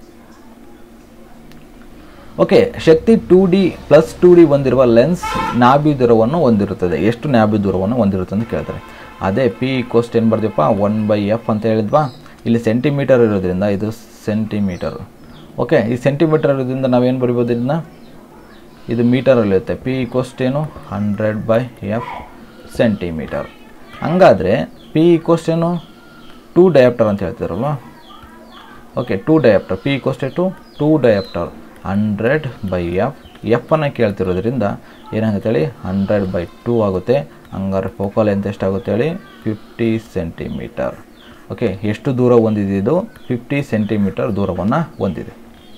ಓಕೆ ಶಕ್ತಿ two D plus two D ಹೊಂದಿರುವ ಲೆನ್ಸ್ ನಾಭಿ ದೂರವನ್ನು ಹೊಂದಿರುತ್ತದೆ ಎಷ್ಟು ನಾಭಿ ದೂರವನ್ನು ಹೊಂದಿರುತ್ತೆ ಅಂತ ಕೇಳ್ತಾರೆ ಅದೇ ಪಿ ಕೋಸ್ಟ್ ಏನು ಬರ್ತೀವಪ್ಪ ಒನ್ ಬೈ ಎಫ್ ಅಂತ ಹೇಳಿದ್ವಾ ಇಲ್ಲಿ ಸೆಂಟಿಮೀಟರ್ ಇರೋದ್ರಿಂದ ಇದು ಸೆಂಟಿಮೀಟರ್ ಓಕೆ ಈ ಸೆಂಟಿಮೀಟರ್ ಇರೋದ್ರಿಂದ ನಾವೇನು ಬರಿಬೋದು ಇದನ್ನ ಇದು ಮೀಟರಲ್ಲಿರುತ್ತೆ ಪಿ ಕೋಸ್ಟ್ ಏನು ಹಂಡ್ರೆಡ್ ಬೈ ಎಫ್ ಸೆಂಟಿಮೀಟರ್ ಹಂಗಾದರೆ ಪಿ ಕೋಸ್ಟ್ ಏನು ಟೂ ಡಯಾಪ್ಟರ್ ಅಂತ ಹೇಳ್ತಿರಲ್ವಾ ಓಕೆ ಟೂ ಡಯಾಪ್ಟರ್ ಪಿ ಕೋಸ್ಟ್ to two diopter hundred by F ಎಫನ್ನು ಕೇಳ್ತಿರೋದ್ರಿಂದ ಏನಾಗುತ್ತೆ ಹೇಳಿ ಹಂಡ್ರೆಡ್ ಬೈ ಟೂ ಆಗುತ್ತೆ ಹಂಗಾರೆ ಫೋಕಲ್ ಲೆಂತ್ ಎಷ್ಟಾಗುತ್ತೆ ಹೇಳಿ ಫಿಫ್ಟಿ ಸೆಂಟಿಮೀಟರ್ ಓಕೆ ಎಷ್ಟು ದೂರ ಹೊಂದಿದೆ ಇದು ಫಿಫ್ಟಿ ಸೆಂಟಿಮೀಟರ್ ದೂರವನ್ನು ಹೊಂದಿದೆ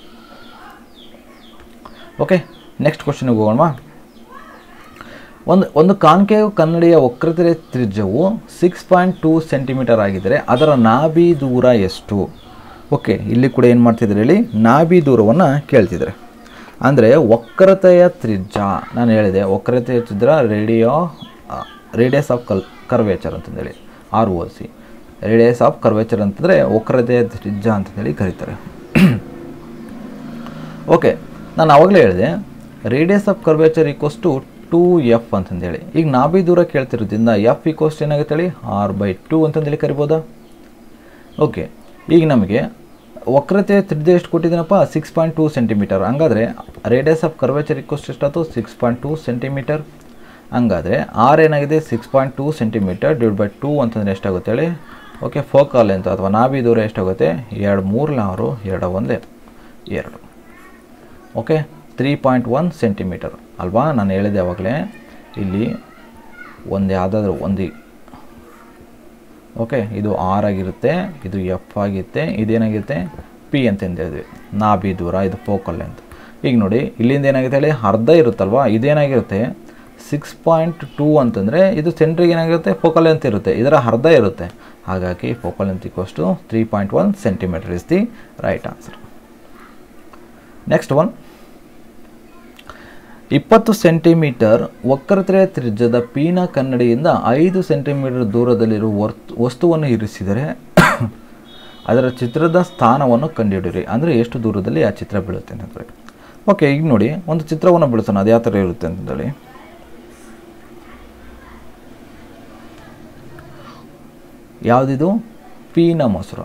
ಓಕೆ ನೆಕ್ಸ್ಟ್ ಕ್ವಶನ್ಗೆ ಹೋಗೋಣ ಒಂದು ಒಂದು ಕಾನ್ಕೇವ್ ಕನ್ನಡಿಯ ವಕ್ರತೆಯ ತ್ರಿಜ್ಯವು ಸಿಕ್ಸ್ ಪಾಯಿಂಟ್ ಟೂ ಸೆಂಟಿಮೀಟರ್ ಆಗಿದ್ದರೆ ಅದರ ನಾಭಿ ದೂರ ಎಷ್ಟು ಓಕೆ ಇಲ್ಲಿ ಕೂಡ ಏನು ಮಾಡ್ತಿದ್ದಾರೆ ಹೇಳಿ ನಾಭಿ ದೂರವನ್ನು ಕೇಳ್ತಿದ್ದಾರೆ ಅಂದರೆ ವಕ್ರತೆಯ ತ್ರಿಜ್ಯ ನಾನು ಹೇಳಿದೆ ವಕ್ರತೆಯ ತ್ರಿಜ್ಯ ರೇಡಿಯೋ ರೇಡಿಯಸ್ ಆಫ್ ಕಲ್ ಕರ್ವೇಚರ್ ಅಂತಂದೇಳಿ R O C radius of curvature ಅಂತಂದರೆ ವಕ್ರತೆಯ ತ್ರಿಜ್ಯ ಅಂತಂದೇಳಿ ಕರೀತಾರೆ ಓಕೆ ನಾನು ಆವಾಗಲೇ ಹೇಳಿದೆ radius of curvature equals to two F ಅಂತಂದೇಳಿ ಈಗ ನಾಭಿ ದೂರ ಕೇಳ್ತಿರೋದ್ರಿಂದ ಎಫ್ ಈಕ್ವಸ್ ಏನಾಗುತ್ತೆ ಹೇಳಿ ಆರ್ ಬೈ ಟೂ ಅಂತಂದೇಳಿ ಕರಿಬೋದಾ ಓಕೆ ಈಗ ನಮಗೆ ವಕ್ರತೆ ತ್ರಿಜ್ಯ ಎಷ್ಟು ಕೊಟ್ಟಿದ್ದೀನಪ್ಪ ಸಿಕ್ಸ್ ಪಾಯಿಂಟ್ ಟೂ ಸೆಂಟಿಮೀಟರ್ ಹಂಗಾದರೆ ರೇಡಿಯಸ್ ಆಫ್ ಕರ್ವೇಚರ್ ಈಕ್ವಸ್ ಎಷ್ಟಾಯ್ತು ಸಿಕ್ಸ್ ಪಾಯಿಂಟ್ ಟೂ ಸೆಂಟಿಮೀಟರ್ ಹಂಗಾದರೆ ಆರ್ ಏನಾಗಿದೆ six point two centimeter divide by two ಅಂತಂದರೆ ಎಷ್ಟಾಗುತ್ತೆ ಹೇಳಿ ಓಕೆ ಫೋಕಾಲ್ ಅಂತ ಅಥವಾ ನಾಭಿ ದೂರ ಎಷ್ಟಾಗುತ್ತೆ ಎರಡು ಮೂರು ಆರು ಎರಡು ಒಂದೇ ಎರಡು okay three point one centimeter ಅಲ್ವಾ ನಾನು ಹೇಳಿದೆ ಅವಾಗಲೇ ಇಲ್ಲಿ ಒಂದು ಯಾವುದಾದ್ರೂ ಒಂದು ಓಕೆ ಇದು ಆರ್ ಆಗಿರುತ್ತೆ ಇದು ಎಫ್ ಆಗಿರುತ್ತೆ ಇದೇನಾಗಿರುತ್ತೆ ಪಿ ಅಂತ ಹೇಳಿದ್ವಿ ನಾಭಿ ದೂರ ಇದು ಫೋಕಲ್ ಅಂತ ಈಗ ನೋಡಿ ಇಲ್ಲಿಂದ ಏನಾಗುತ್ತೆ ಹೇಳಿ ಅರ್ಧ ಇರುತ್ತಲ್ವಾ ಇದೇನಾಗಿರುತ್ತೆ ಸಿಕ್ಸ್ ಪಾಯಿಂಟ್ ಟೂ ಅಂತಂದರೆ ಇದು ಸೆಂಟ್ರಿಗೆ ಏನಾಗಿರುತ್ತೆ ಫೋಕಲ್ ಅಂತ ಇರುತ್ತೆ ಇದರ ಅರ್ಧ ಇರುತ್ತೆ ಹಾಗಾಗಿ ಫೋಕಲ್ ಅಂತ equals to three point one centimeter is the right answer next one ಇಪ್ಪತ್ತು ಸೆಂಟಿಮೀಟರ್ ವಕ್ರತೆಯ ತ್ರಿಜ್ಯದ ಪೀನ ಕನ್ನಡಿಯಿಂದ ಐದು ಸೆಂಟಿಮೀಟರ್ ದೂರದಲ್ಲಿರುವ ವರ್ತ್ ವಸ್ತುವನ್ನು ಇರಿಸಿದರೆ ಅದರ ಚಿತ್ರದ ಸ್ಥಾನವನ್ನು ಕಂಡುಹಿಡಿಯಿರಿ ಅಂದರೆ ಎಷ್ಟು ದೂರದಲ್ಲಿ ಆ ಚಿತ್ರ ಬೀಳುತ್ತೆ ಅಂತಂದರೆ ಓಕೆ ಈಗ ನೋಡಿ ಒಂದು ಚಿತ್ರವನ್ನು ಬಿಡಿಸೋಣ ಅದು ಯಾವ ಥರ ಇರುತ್ತೆ ಅಂತಂದೇಳಿ ಯಾವುದಿದು ಪೀನ ಮೊಸರು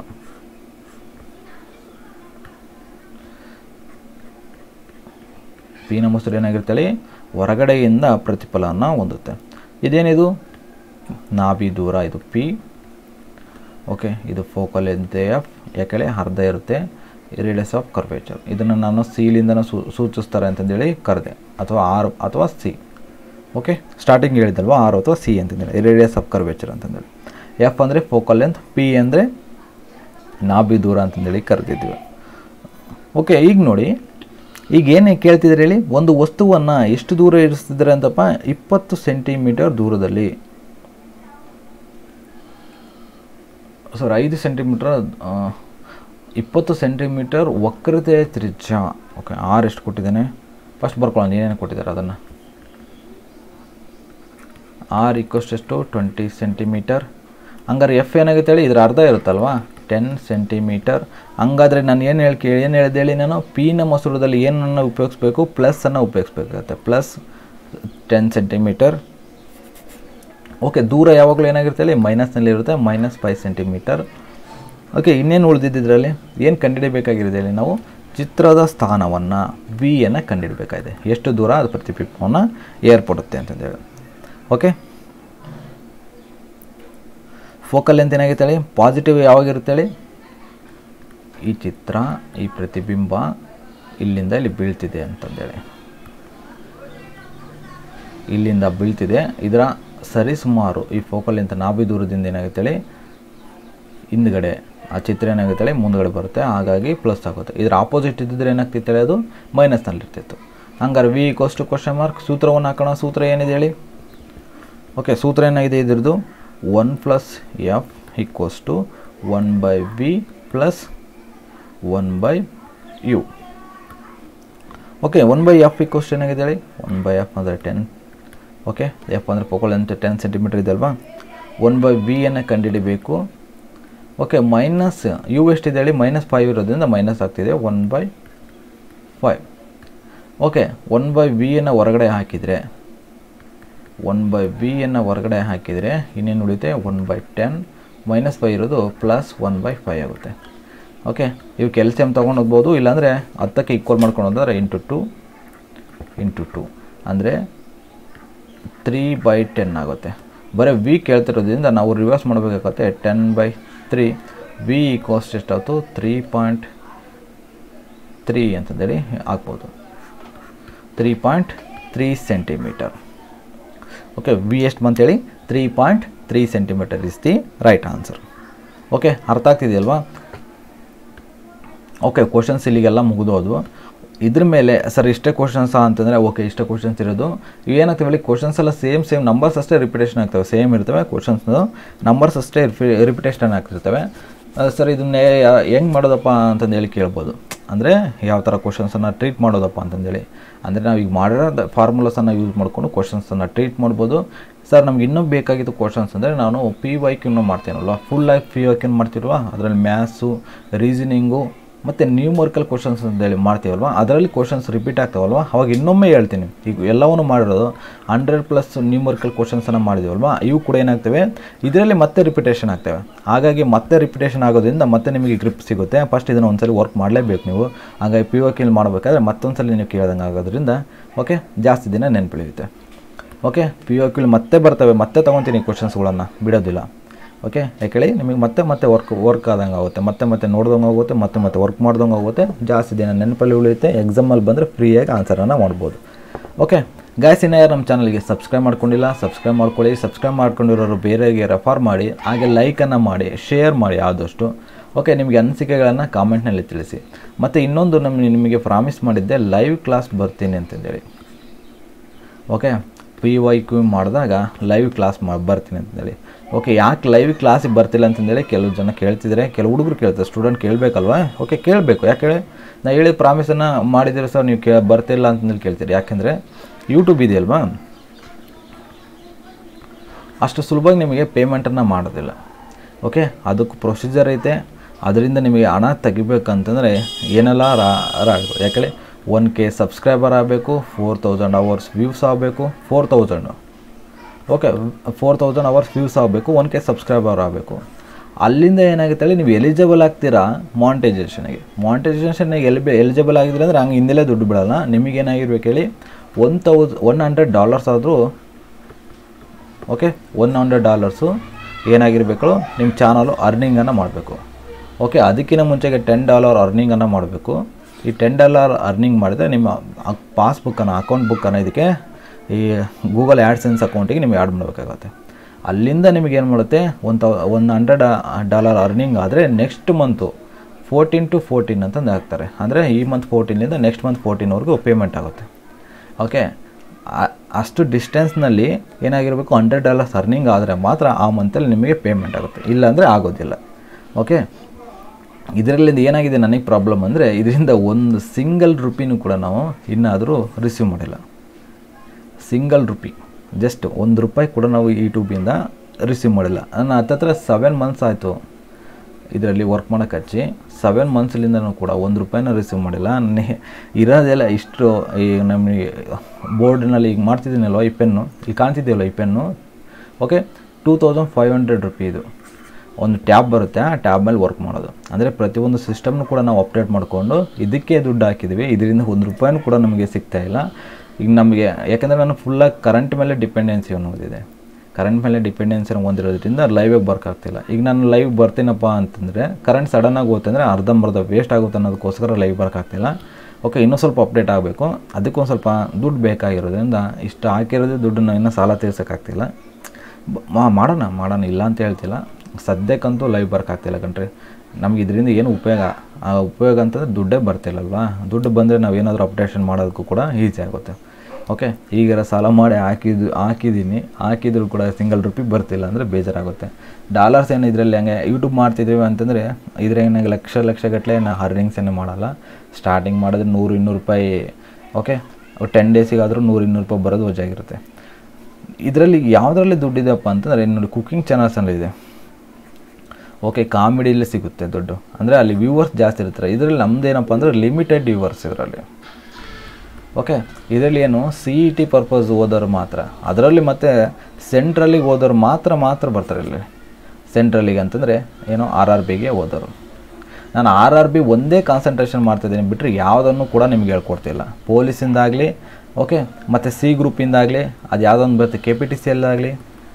ಪೀನ ಮೊಸರು ಏನಾಗಿರ್ತೇಳಿ ಹೊರಗಡೆಯಿಂದ ಪ್ರತಿಫಲನ ಹೊಂದುತ್ತೆ ಇದೇನಿದು ನಾಭಿ ದೂರ ಇದು ಪಿ ಓಕೆ ಇದು ಫೋಕಲ್ ಎಂತೆ ಎಫ್ ಯಾಕೆಳೆ ಅರ್ಧ ಇರುತ್ತೆ ರೇಡಿಯಸ್ ಆಫ್ ಕರ್ವೇಚರ್ ಇದನ್ನು ನಾನು ಸಿಲಿಂದನೂ ಸೂ ಸೂಚಿಸ್ತಾರೆ ಅಂತಂದೇಳಿ ಕರೆದೆ ಅಥವಾ ಆರ್ ಅಥವಾ ಸಿ ಓಕೆ ಸ್ಟಾರ್ಟಿಂಗ್ ಹೇಳಿದಲ್ವ ಆರ್ ಅಥವಾ ಸಿ ಅಂತಂದೇಳಿ ರೇಡಿಯಸ್ ಆಫ್ ಕರ್ವೇಚರ್ ಅಂತಂದೇಳಿ ಎಫ್ ಅಂದರೆ ಫೋಕಲ್ ಲೆಂತ್ ಪಿ ಅಂದರೆ ನಾಭಿ ದೂರ ಅಂತಂದೇಳಿ ಕರೆದಿದ್ವಿ ಓಕೆ ಈಗ ನೋಡಿ ಈಗ ಏನೇ ಕೇಳ್ತಿದ್ರೆ ಹೇಳಿ ಒಂದು ವಸ್ತುವನ್ನು ಎಷ್ಟು ದೂರ ಇರಿಸ್ತಿದ್ದಾರೆ ಅಂತಪ್ಪ ಇಪ್ಪತ್ತು ಸೆಂಟಿಮೀಟರ್ ದೂರದಲ್ಲಿ ಸಾರಿ ಐದು ಸೆಂಟಿಮೀಟರ್ ಇಪ್ಪತ್ತು ಸೆಂಟಿಮೀಟರ್ ವಕ್ರತೆಯ ತ್ರಿಜ್ಯ ಓಕೆ ಆರ್ ಎಷ್ಟು ಕೊಟ್ಟಿದ್ದಾನೆ ಫಸ್ಟ್ ಬರ್ಕೊಳ್ಳೋಣ ಏನೇನು ಕೊಟ್ಟಿದ್ದಾರೆ ಅದನ್ನು ಆರ್ ಈಕ್ವಸ್ಟ್ ಎಷ್ಟು ಟ್ವೆಂಟಿ ಸೆಂಟಿಮೀಟರ್ ಹಂಗಾರೆ ಎಫ್ ಏನಾಗುತ್ತೆ ಹೇಳಿ ಇದ್ರ ಅರ್ಧ ಇರುತ್ತಲ್ವಾ ಟೆನ್ ಸೆಂಟಿಮೀಟರ್ ಹಂಗಾದ್ರೆ ನಾನು ಏನು ಹೇಳಿ ಕೇಳಿ ಏನು ಹೇಳಿದೆ ಹೇಳಿ ನಾನು ಪಿನ ಮೊಸರದಲ್ಲಿ ಏನನ್ನು ಉಪಯೋಗಿಸ್ಬೇಕು ಪ್ಲಸ್ಸನ್ನು ಉಪಯೋಗಿಸ್ಬೇಕಾಗತ್ತೆ ಪ್ಲಸ್ ಟೆನ್ ಸೆಂಟಿಮೀಟರ್ ಓಕೆ ದೂರ ಯಾವಾಗಲೂ ಏನಾಗಿರುತ್ತೆ ಹೇಳಿ ಮೈನಸ್ನಲ್ಲಿ ಇರುತ್ತೆ ಮೈನಸ್ ಫೈವ್ ಸೆಂಟಿಮೀಟರ್ ಓಕೆ ಇನ್ನೇನು ಉಳಿದಿದ್ದರಲ್ಲಿ ಏನು ಕಂಡುಹಿಡಬೇಕಾಗಿದೆ ಹೇಳಿ ನಾವು ಚಿತ್ರದ ಸ್ಥಾನವನ್ನು ವಿಯನ್ನು ಕಂಡುಹಿಡಬೇಕಾಗಿದೆ ಎಷ್ಟು ದೂರ ಅದು ಪ್ರತಿಬಿಂಬವನ್ನು ಏರ್ಪಡುತ್ತೆ ಅಂತಂದೇಳಿ ಓಕೆ ಫೋಕಲ್ ಲೆಂತ್ ಏನಾಗುತ್ತೆ ಹೇಳಿ ಪಾಸಿಟಿವ್ ಯಾವಾಗಿರುತ್ತೆ ಹೇಳಿ ಈ ಚಿತ್ರ ಈ ಪ್ರತಿಬಿಂಬ ಇಲ್ಲಿಂದ ಇಲ್ಲಿ ಬೀಳ್ತಿದೆ ಅಂತಂದೇಳಿ ಇಲ್ಲಿಂದ ಬೀಳ್ತಿದೆ ಇದರ ಸರಿಸುಮಾರು ಈ ಫೋಕಲ್ ಲೆಂತ್ ನಾಭಿ ದೂರದಿಂದ ಏನಾಗುತ್ತೆ ಹೇಳಿ ಹಿಂದ್ಗಡೆ ಆ ಚಿತ್ರ ಏನಾಗುತ್ತೆ ಹೇಳಿ ಮುಂದ್ಗಡೆ ಬರುತ್ತೆ ಹಾಗಾಗಿ ಪ್ಲಸ್ ಆಗುತ್ತೆ ಇದರ ಆಪೋಸಿಟ್ ಇದ್ದಿದ್ರೆ ಏನಾಗ್ತಿತ್ತು ಹೇಳಿ ಅದು ಮೈನಸ್ನಲ್ಲಿರ್ತಿತ್ತು ಹಂಗಾರೆ ವಿ ಕೋಸ್ಟ್ ಕ್ವಶನ್ ಮಾರ್ಕ್ ಸೂತ್ರವನ್ನು ಹಾಕೋಣ ಸೂತ್ರ ಏನಿದೆ ಹೇಳಿ ಓಕೆ ಸೂತ್ರ ಏನಾಗಿದೆ ಇದ್ರದ್ದು one plus F equals to one by V plus one by u okay one by F equals ಏನಾಗಿದೆ ಹೇಳಿ ಒನ್ ಬೈ ಎಫ್ ಅಂದರೆ ಟೆನ್ ಓಕೆ ಎಫ್ ಅಂದರೆ ಪೋಕೋಲ್ ಅಂತ ಟೆನ್ ಸೆಂಟಿಮೀಟರ್ ಇದೆ ಅಲ್ವಾ ಒನ್ ಬೈ ವಿಯನ್ನು ಕಂಡುಹಿಡಿಬೇಕು ಓಕೆ ಮೈನಸ್ ಯು ಎಷ್ಟಿದೆ ಹೇಳಿ ಮೈನಸ್ ಫೈವ್ ಇರೋದ್ರಿಂದ ಮೈನಸ್ ಆಗ್ತಿದೆ one by five okay one by ವಿಯನ್ನು ಹೊರಗಡೆ ಹಾಕಿದರೆ ಒನ್ ಬೈ ವಿಯನ್ನು ಹೊರಗಡೆ ಹಾಕಿದರೆ ಇನ್ನೇನು ಉಳಿಯುತ್ತೆ one by ten minus five ಇರೋದು ಪ್ಲಸ್ ಒನ್ ಬೈ ಫೈ ಆಗುತ್ತೆ ಓಕೆ ಇವು ಕೆಲ್ಸ ತೊಗೊಂಡು ಹೋಗ್ಬೋದು ಇಲ್ಲಾಂದರೆ ಹತ್ತಕ್ಕೆ ಈಕ್ವಲ್ ಮಾಡ್ಕೊಂಡು ಹೋದ್ರೆ ಇಂಟು ಟು ಇಂಟು ಟು ಅಂದರೆ ತ್ರೀ ಬೈ ಟೆನ್ ಆಗುತ್ತೆ ಬರೀ ವಿ ಕೇಳ್ತಿರೋದ್ರಿಂದ ನಾವು ರಿವರ್ಸ್ ಮಾಡಬೇಕಾಗತ್ತೆ ten by three v equals to ಎಷ್ಟಾಯ್ತು ತ್ರೀ ಪಾಯಿಂಟ್ ತ್ರೀ ಅಂತಂದೇಳಿ ಹಾಕ್ಬೋದು three point three centimeter okay v ಎಷ್ಟು ಬಂತೇಳಿ three point three centimeter is the right answer okay ಅರ್ಥ ಆಗ್ತಿದೆಯಲ್ವಾ ಓಕೆ ಕ್ವಶನ್ಸ್ ಇಲ್ಲಿಗೆಲ್ಲ ಮುಗಿದೋದು ಇದ್ರ ಮೇಲೆ ಸರ್ ಇಷ್ಟೇ ಕ್ವಶನ್ಸಾ ಅಂತಂದರೆ ಓಕೆ ಇಷ್ಟೇ ಕ್ವಶನ್ಸ್ ಇರೋದು ಏನಾಗ್ತವೆ ಹೇಳಿ ಕ್ವಶನ್ಸ್ ಎಲ್ಲ ಸೇಮ್ ಸೇಮ್ ನಂಬರ್ಸ್ ಅಷ್ಟೇ ರಿಪಿಟೇಷನ್ ಆಗ್ತವೆ ಸೇಮ್ ಇರ್ತವೆ ಕ್ವಶನ್ಸ್ದು ನಂಬರ್ಸ್ ಅಷ್ಟೇ ರಿಪಿಟೇಷನ್ ಆಗ್ತಿರ್ತವೆ ಸರ್ ಇದನ್ನೇ ಹೆಂಗೆ ಮಾಡೋದಪ್ಪ ಅಂತಂದು ಹೇಳಿ ಕೇಳ್ಬೋದು ಅಂದರೆ ಯಾವ ಥರ ಕ್ವಶನ್ಸನ್ನು ಟ್ರೀಟ್ ಮಾಡೋದಪ್ಪ ಅಂತಂದೇಳಿ ಅಂದರೆ ನಾವು ಈಗ ಮಾಡಿರೋ ಫಾರ್ಮುಲಾಸನ್ನು ಯೂಸ್ ಮಾಡಿಕೊಂಡು ಕ್ವಶನ್ಸನ್ನು ಟ್ರೀಟ್ ಮಾಡ್ಬೋದು ಸರ್ ನಮ್ಗೆ ಇನ್ನೂ ಬೇಕಾಗಿದ್ದು ಕ್ವಶನ್ಸ್ ಅಂದರೆ ನಾನು ಪಿ ವೈ ಕ್ಯೂನು ಮಾಡ್ತೀನಲ್ವ ಫುಲ್ ಲೈಫ್ ಪಿ ವೈ ಕ್ಯೂನ್ ಮಾಡ್ತಿಲ್ವಾ ಅದರಲ್ಲಿ ಮ್ಯಾಥ್ಸು ರೀಸನಿಂಗು ಮತ್ತು ನ್ಯೂಮರ್ಕಲ್ ಕ್ವಶನ್ಸ್ ಅಂತೇಳಿ ಮಾಡ್ತೀವಲ್ವ ಅದರಲ್ಲಿ ಕ್ವಶನ್ಸ್ ರಿಪೀಟ್ ಆಗ್ತಾವಲ್ವ ಅವಾಗ ಇನ್ನೊಮ್ಮೆ ಹೇಳ್ತೀನಿ ಈಗ ಎಲ್ಲವನ್ನು ಮಾಡಿರೋದು ಹಂಡ್ರೆಡ್ ಪ್ಲಸ್ ನ್ಯೂಮರ್ಕಲ್ ಕ್ವಶನ್ಸನ್ನು ಮಾಡಿದೀವಲ್ವ ಇವು ಕೂಡ ಏನಾಗ್ತವೆ ಇದರಲ್ಲಿ ಮತ್ತೆ ರಿಪಿಟೇಷನ್ ಆಗ್ತವೆ ಹಾಗಾಗಿ ಮತ್ತೆ ರಿಪಿಟೇಷನ್ ಆಗೋದ್ರಿಂದ ಮತ್ತೆ ನಿಮಗೆ ಗ್ರಿಪ್ ಸಿಗುತ್ತೆ ಫಸ್ಟ್ ಇದನ್ನು ಒಂದ್ಸಲಿ ವರ್ಕ್ ಮಾಡಲೇಬೇಕು ನೀವು ಹಾಗಾಗಿ ಪಿ ಒ ಕಿಲ್ ಮಾಡಬೇಕಾದ್ರೆ ಮತ್ತೊಂದು ನೀವು ಕೇಳ್ದಂಗೆ ಆಗೋದ್ರಿಂದ ಓಕೆ ಜಾಸ್ತಿ ದಿನ ನೆನಪಿಳಿಯುತ್ತೆ ಓಕೆ ಪಿ ಒ ಕ್ಯೂಲ್ ಮತ್ತೆ ಬರ್ತವೆ ಮತ್ತೆ ತೊಗೊತೀನಿ ಕ್ವಶನ್ಸ್ಗಳನ್ನು ಬಿಡೋದಿಲ್ಲ ಓಕೆ ಯಾಕೇಳಿ ನಿಮಗೆ ಮತ್ತೆ ಮತ್ತೆ ವರ್ಕ್ ವರ್ಕ್ ಆದಂಗೆ ಆಗುತ್ತೆ ಮತ್ತೆ ಮತ್ತೆ ನೋಡ್ದಂಗೆ ಆಗುತ್ತೆ ಮತ್ತೆ ಮತ್ತೆ ವರ್ಕ್ ಮಾಡ್ದಂಗೆ ಆಗುತ್ತೆ ಜಾಸ್ತಿ ದಿನ ನೆನಪಲ್ಲಿ ಉಳಿಯುತ್ತೆ ಎಕ್ಸಾಮಲ್ಲಿ ಬಂದರೆ ಫ್ರೀಯಾಗಿ ಆನ್ಸರನ್ನು ಮಾಡ್ಬೋದು ಓಕೆ ಗಾಯ್ಸ್ ಇನ್ನು ಯಾರು ನಮ್ಮ ಚಾನಲ್ಗೆ ಸಬ್ಸ್ಕ್ರೈಬ್ ಮಾಡ್ಕೊಂಡಿಲ್ಲ ಸಬ್ಸ್ಕ್ರೈಬ್ ಮಾಡ್ಕೊಳ್ಳಿ ಸಬ್ಸ್ಕ್ರೈಬ್ ಮಾಡ್ಕೊಂಡಿರೋರು ಬೇರೆಯವರಿಗೆ ರೆಫರ್ ಮಾಡಿ ಹಾಗೆ ಲೈಕನ್ನು ಮಾಡಿ ಶೇರ್ ಮಾಡಿ ಆದಷ್ಟು ಓಕೆ ನಿಮಗೆ ಅನಿಸಿಕೆಗಳನ್ನು ಕಾಮೆಂಟ್ನಲ್ಲಿ ತಿಳಿಸಿ ಮತ್ತು ಇನ್ನೊಂದು ನಮ್ಮ ನಿಮಗೆ ಪ್ರಾಮಿಸ್ ಮಾಡಿದ್ದೆ ಲೈವ್ ಕ್ಲಾಸ್ ಬರ್ತೀನಿ ಅಂತಂದೇಳಿ ಓಕೆ ಪಿ ವೈ ಕ್ಯೂ ಮಾಡಿದಾಗ ಲೈವ್ ಕ್ಲಾಸ್ ಮಾ ಬರ್ತೀನಿ ಅಂತಂದೇಳಿ ಓಕೆ ಯಾಕೆ ಲೈವ್ ಕ್ಲಾಸಿಗೆ ಬರ್ತಿಲ್ಲ ಅಂತಂದೇಳಿ ಕೆಲವು ಜನ ಕೇಳ್ತಿದ್ದಾರೆ ಕೆಲವು ಹುಡುಗರು ಕೇಳ್ತಾರೆ ಸ್ಟೂಡೆಂಟ್ ಕೇಳಬೇಕಲ್ವಾ ಓಕೆ ಕೇಳಬೇಕು ಯಾಕೆ ಹೇಳಿ ನಾ ಹೇಳಿದ ಪ್ರಾಮಿಸನ್ನು ಮಾಡಿದ್ದೀರಿ ಸರ್ ನೀವು ಕೇ ಬರ್ತಿಲ್ಲ ಅಂತಂದೇಳಿ ಕೇಳ್ತೀರಿ ಯಾಕೆಂದರೆ ಯೂಟ್ಯೂಬ್ ಇದೆಯಲ್ವಾ ಅಷ್ಟು ಸುಲಭವಾಗಿ ನಿಮಗೆ ಪೇಮೆಂಟನ್ನು ಮಾಡೋದಿಲ್ಲ ಓಕೆ ಅದಕ್ಕೆ ಪ್ರೊಸೀಜರ್ ಐತೆ ಅದರಿಂದ ನಿಮಗೆ ಹಣ ತೆಗಿಬೇಕಂತಂದರೆ ಏನೆಲ್ಲ ರಾ ರಾ ಯಾಕೇಳಿ ಒನ್ ಕೆ ಸಬ್ಸ್ಕ್ರೈಬರ್ ಆಗಬೇಕು ಫೋರ್ ತೌಸಂಡ್ ಅವರ್ಸ್ ವ್ಯೂಸ್ ಆಗಬೇಕು four thousand okay four thousand hours views ಆಗಬೇಕು ಒನ್ ಕೆ ಸಬ್ಸ್ಕ್ರೈಬರ್ ಆಗಬೇಕು ಅಲ್ಲಿಂದ ಏನಾಗುತ್ತೆ ಹೇಳಿ ನೀವು ಎಲಿಜಿಬಲ್ ಆಗ್ತೀರಾ ಮಾನಿಟೈಸೇಷನ್ಗೆ ಮಾನಿಟೈಸೇಷನ್ಗೆ ಎಲಿ ಎಲಿಜಿಬಲ್ ಆಗಿದ್ರೆ ಅಂದರೆ ಹಂಗೆ ಹಿಂದೆಲೇ ದುಡ್ಡು ಬಿಡೋಲ್ಲ ನಿಮಗೇನಾಗಿರ್ಬೇಕು ಹೇಳಿ one thousand one hundred dollars ಆದರೂ ಓಕೆ ಒನ್ ಹಂಡ್ರೆಡ್ ಡಾಲರ್ಸು ಏನಾಗಿರಬೇಕು ನಿಮ್ಮ ಚಾನಲು ಅರ್ನಿಂಗನ್ನು ಮಾಡಬೇಕು ಓಕೆ ಅದಕ್ಕಿಂತ ಮುಂಚೆಗೆ ಟೆನ್ ಡಾಲರ್ ಅರ್ನಿಂಗನ್ನು ಮಾಡಬೇಕು ಈ ಟೆನ್ ಡಾಲರ್ ಅರ್ನಿಂಗ್ ಮಾಡಿದರೆ ನಿಮ್ಮ ಪಾಸ್ಬುಕ್ಕನ್ನು ಅಕೌಂಟ್ ಬುಕ್ಕನ್ನು ಇದಕ್ಕೆ ಈ ಗೂಗಲ್ ಆ್ಯಡ್ಸೆನ್ಸ್ ಅಕೌಂಟಿಗೆ ನಿಮಗೆ ಆ್ಯಡ್ ಮಾಡಬೇಕಾಗತ್ತೆ ಅಲ್ಲಿಂದ ನಿಮಗೆ ಏನು ಮಾಡುತ್ತೆ ಒನ್ ತೌ ಒನ್ ಹಂಡ್ರೆಡ್ ಡಾಲರ್ ಅರ್ನಿಂಗ್ ಆದರೆ next month fourteen to fourteen ಅಂತಂದು ಹಾಕ್ತಾರೆ ಅಂದರೆ ಈ ಮಂತ್ ಫೋರ್ಟೀನಿಂದ ನೆಕ್ಸ್ಟ್ ಮಂತ್ ಫೋರ್ಟೀನ್ವರೆಗೂ ಪೇಮೆಂಟ್ ಆಗುತ್ತೆ ಓಕೆ ಅಷ್ಟು ಡಿಸ್ಟೆನ್ಸ್ನಲ್ಲಿ ಏನಾಗಿರಬೇಕು ಹಂಡ್ರೆಡ್ ಡಾಲರ್ಸ್ ಅರ್ನಿಂಗ್ ಆದರೆ ಮಾತ್ರ ಆ ಮಂತಲ್ಲಿ ನಿಮಗೆ ಪೇಮೆಂಟ್ ಆಗುತ್ತೆ ಇಲ್ಲಾಂದರೆ ಆಗೋದಿಲ್ಲ ಓಕೆ ಇದರಲ್ಲಿಂದ ಏನಾಗಿದೆ ನನಗೆ ಪ್ರಾಬ್ಲಮ್ ಅಂದರೆ ಇದರಿಂದ ಒಂದು ಸಿಂಗಲ್ ರುಪಿನೂ ಕೂಡ ನಾವು ಇನ್ನಾದರೂ ರಿಸೀವ್ ಮಾಡಿಲ್ಲ ಸಿಂಗಲ್ ರುಪಿ ಜಸ್ಟ್ ಒಂದು ರೂಪಾಯಿ ಕೂಡ ನಾವು ಯೂಟ್ಯೂಬಿಂದ ರಿಸೀವ್ ಮಾಡಿಲ್ಲ ನನ್ನ ಹತ್ತತ್ರ ಸೆವೆನ್ ಮಂತ್ಸ್ ಆಯಿತು ಇದರಲ್ಲಿ ವರ್ಕ್ ಮಾಡೋಕೆ ಹಚ್ಚಿ ಸೆವೆನ್ ಮಂತ್ಸ್ಲಿಂದನೂ ಕೂಡ ಒಂದು ರೂಪಾಯಿನೂ ರಿಸೀವ್ ಮಾಡಿಲ್ಲ ನೆ ಇರೋದೆಲ್ಲ ಇಷ್ಟು ಈಗ ನಮಗೆ ಬೋರ್ಡಿನಲ್ಲಿ ಈಗ ಮಾಡ್ತಿದ್ದೀನಲ್ವ ಈ ಪೆನ್ನು ಇಲ್ಲಿ ಕಾಣ್ತಿದ್ದೀವಲ್ಲ ಈ pen okay two thousand five hundred rupee ಇದು ಒಂದು ಟ್ಯಾಬ್ ಬರುತ್ತೆ ಆ ಟ್ಯಾಬ್ ಮೇಲೆ ವರ್ಕ್ ಮಾಡೋದು ಅಂದರೆ ಪ್ರತಿಯೊಂದು ಸಿಸ್ಟಮ್ನು ಕೂಡ ನಾವು ಅಪ್ಡೇಟ್ ಮಾಡಿಕೊಂಡು ಇದಕ್ಕೆ ದುಡ್ಡು ಹಾಕಿದ್ದೀವಿ ಇದರಿಂದ ಒಂದು ರೂಪಾಯಿನೂ ಕೂಡ ನಮಗೆ ಸಿಗ್ತಾ ಇಲ್ಲ ಈಗ ನಮಗೆ ಯಾಕಂದರೆ ನಾನು ಫುಲ್ಲಾಗಿ ಕರೆಂಟ್ ಮೇಲೆ ಡಿಪೆಂಡೆನ್ಸಿ ಅನ್ನೋದಿದೆ ಕರೆಂಟ್ ಮೇಲೆ ಡಿಪೆಂಡೆನ್ಸಿ ಹೊಂದಿರೋದ್ರಿಂದ ಲೈವಿಗೆ ಬರ್ಕಾಗ್ತಿಲ್ಲ ಈಗ ನಾನು ಲೈವ್ ಬರ್ತೀನಪ್ಪ ಅಂತಂದರೆ ಕರೆಂಟ್ ಸಡನ್ನಾಗಿ ಹೋಗುತ್ತೆ ಅಂದರೆ ಅರ್ಧಂಬರ್ಧ ವೇಸ್ಟ್ ಆಗುತ್ತೆ ಅನ್ನೋದಕ್ಕೋಸ್ಕರ ಲೈವ್ ಬರೋಕ್ಕಾಗ್ತಿಲ್ಲ ಓಕೆ ಇನ್ನೂ ಸ್ವಲ್ಪ ಅಪ್ಡೇಟ್ ಆಗಬೇಕು ಅದಕ್ಕೊಂದು ಸ್ವಲ್ಪ ದುಡ್ಡು ಬೇಕಾಗಿರೋದ್ರಿಂದ ಇಷ್ಟು ಹಾಕಿರೋದೇ ದುಡ್ಡನ್ನ ಇನ್ನೂ ಸಾಲ ತೀರ್ಸೋಕ್ಕಾಗ್ತಿಲ್ಲ ಬ- ಮಾ- ಮಾಡೋಣ ಮಾಡೋಣ ಇಲ್ಲ ಅಂತ ಹೇಳ್ತಿಲ್ಲ ಸದ್ಯಕ್ಕಂತೂ ಲೈವ್ ಬರ್ಕಾಗ್ತಿಲ್ಲ ಕಣ್ರಿ ನಮ್ಗೆ ಇದರಿಂದ ಏನು ಉಪಯೋಗ ಆ ಉಪಯೋಗ ಅಂತಂದರೆ ದುಡ್ಡೇ ಬರ್ತಿಲ್ಲಲ್ವಾ ದುಡ್ಡು ಬಂದರೆ ನಾವು ಏನಾದರೂ ಅಪ್ಡೇಷನ್ ಮಾಡೋದಕ್ಕೂ ಕೂಡ ಈಸಿ ಆಗುತ್ತೆ ಓಕೆ ಈಗಾರ ಸಾಲ ಮಾಡಿ ಹಾಕಿದ್ದು ಹಾಕಿದ್ದೀನಿ ಹಾಕಿದ್ರು ಕೂಡ ಸಿಂಗಲ್ ರುಪಿ ಬರ್ತಿಲ್ಲ ಅಂದರೆ ಬೇಜಾರಾಗುತ್ತೆ ಡಾಲರ್ಸ್ ಏನು ಇದರಲ್ಲಿ ಹಂಗೆ ಯೂಟ್ಯೂಬ್ ಮಾಡ್ತಿದ್ದೀವಿ ಅಂತಂದರೆ ಇದ್ರೇನಾಗ ಲಕ್ಷ ಲಕ್ಷ ಗಟ್ಟಲೆ ನಾ ಹರ್ನಿಂಗ್ಸ್ ಏನು ಮಾಡಲ್ಲ ಸ್ಟಾರ್ಟಿಂಗ್ ಮಾಡಿದ್ರೆ ನೂರು ಇನ್ನೂರು ರೂಪಾಯಿ ಓಕೆ ಟೆನ್ ಡೇಸಿಗಾದರೂ ನೂರು ಇನ್ನೂರು ರೂಪಾಯಿ ಬರೋದು ವಜಾಗಿರುತ್ತೆ ಇದರಲ್ಲಿ ಯಾವುದರಲ್ಲಿ ದುಡ್ಡಿದೆಪ್ಪ ಅಂತಂದರೆ ನೋಡಿ ಕುಕಿಂಗ್ ಚಾನಲ್ಸಲ್ಲಿದೆ ಓಕೆ ಕಾಮಿಡಿಯಲ್ಲಿ ಸಿಗುತ್ತೆ ದುಡ್ಡು ಅಂದರೆ ಅಲ್ಲಿ ವ್ಯೂವರ್ಸ್ ಜಾಸ್ತಿ ಇರ್ತಾರೆ ಇದರಲ್ಲಿ ನಮ್ಮದೇನಪ್ಪ ಅಂದರೆ ಲಿಮಿಟೆಡ್ ವ್ಯೂವರ್ಸ್ ಇದರಲ್ಲಿ ಓಕೆ ಇದರಲ್ಲಿ ಏನು ಸಿ ಇ ಟಿ ಪರ್ಪಸ್ ಓದೋರು ಮಾತ್ರ ಅದರಲ್ಲಿ ಮತ್ತು ಸೆಂಟ್ರಲ್ಲಿಗೆ ಓದೋರು ಮಾತ್ರ ಮಾತ್ರ ಬರ್ತಾರೆ ಇಲ್ಲಿ ಸೆಂಟ್ರಲ್ಲಿಗೆ ಅಂತಂದರೆ ಏನು ಆರ್ ಆರ್ ಬಿಗೆ ಓದೋರು ನಾನು ಆರ್ ಆರ್ ಬಿ ಒಂದೇ ಕಾನ್ಸಂಟ್ರೇಷನ್ ಮಾಡ್ತಿದ್ದೀನಿ ಬಿಟ್ಟರೆ ಯಾವುದನ್ನು ಕೂಡ ನಿಮ್ಗೆ ಹೇಳ್ಕೊಡ್ತಿಲ್ಲ ಪೊಲೀಸಿಂದಾಗಲಿ ಓಕೆ ಮತ್ತು ಸಿ ಗ್ರೂಪಿಂದಾಗಲಿ ಅದು ಯಾವುದೊಂದು ಬರುತ್ತೆ ಕೆ ಪಿ ಟಿ ಸಿ ಎಲ್ಲಾಗಲಿ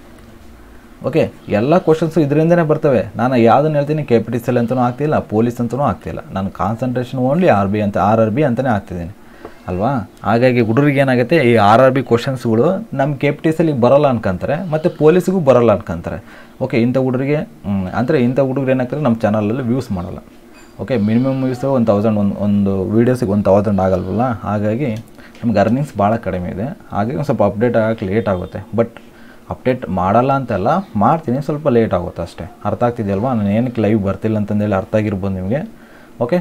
ಓಕೆ ಎಲ್ಲ ಕ್ವಶನ್ಸು ಇದರಿಂದನೇ ಬರ್ತವೆ ನಾನು ಯಾವುದನ್ನು ಹೇಳ್ತೀನಿ K P T C L ಅಂತಲೂ ಆಗ್ತಿಲ್ಲ ಪೊಲೀಸ್ ಅಂತಲೂ ಆಗ್ತಿಲ್ಲ ನಾನು ಕಾನ್ಸಂಟ್ರೇಷನ್ ಓನ್ಲಿ ಆರ್ ಬಿ ಅಂತ ಆರ್ ಆರ್ ಬಿ ಅಂತಲೇ ಆಗ್ತಿದ್ದೀನಿ ಅಲ್ವಾ ಹಾಗಾಗಿ ಹುಡುಗರಿಗೆ ಏನಾಗುತ್ತೆ ಈ ಆರ್ ಆರ್ ಬಿ ಕ್ವಶನ್ಸ್ಗಳು ನಮ್ಮ ಕೆ ಪಿ ಟಿ ಸಿಲಿಗೆ ಬರೋಲ್ಲ ಅನ್ಕೊಂತಾರೆ ಮತ್ತು ಪೊಲೀಸಿಗೂ ಬರೋಲ್ಲ ಅನ್ಕೊಂತಾರೆ ಓಕೆ ಇಂಥ ಹುಡುಗರಿಗೆ ಅಂದರೆ ಇಂಥ ಹುಡುಗರು ಏನಾಗ್ತಾರೆ ನಮ್ಮ ಚಾನಲಲ್ಲಿ ವ್ಯೂಸ್ ಮಾಡಲ್ಲ ಓಕೆ ಮಿನಿಮಮ್ ವ್ಯೂಸು ಒಂದು ತೌಸಂಡ್ ಒಂದು ಒಂದು ವೀಡಿಯೋಸಿಗೆ ಒಂದು ತೌಸಂಡ್ ಆಗಲ್ವಲ್ಲ ಹಾಗಾಗಿ ನಮ್ಗೆ ಅರ್ನಿಂಗ್ಸ್ ಭಾಳ ಕಡಿಮೆ ಇದೆ ಹಾಗಾಗಿ ಒಂದು ಸ್ವಲ್ಪ ಅಪ್ಡೇಟ್ ಆಗಕ್ಕೆ ಲೇಟ್ ಆಗುತ್ತೆ ಬಟ್ ಅಪ್ಡೇಟ್ ಮಾಡಲ್ಲ ಅಂತಲ್ಲ ಮಾಡ್ತೀನಿ ಸ್ವಲ್ಪ ಲೇಟ್ ಆಗುತ್ತೆ ಅಷ್ಟೇ ಅರ್ಥ ಆಗ್ತಿದೆಯಲ್ವಾ ನಾನು ಏನಕ್ಕೆ ಲೈವ್ ಬರ್ತಿಲ್ಲ ಅಂತಂದೇಳಿ ಅರ್ಥ ಆಗಿರ್ಬೋದು ನಿಮಗೆ ಓಕೆ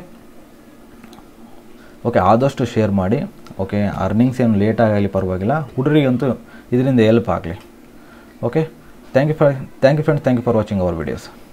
ಓಕೆ ಆದಷ್ಟು ಶೇರ್ ಮಾಡಿ ಓಕೆ ಅರ್ನಿಂಗ್ಸ್ ಏನು ಲೇಟ್ ಆಗಲಿ ಪರವಾಗಿಲ್ಲ ಹುಡುಗರಿಗಂತೂ ಇದರಿಂದ ಎಲ್ಪ್ ಆಗಲಿ okay thank you for thank you friends thank you for watching our videos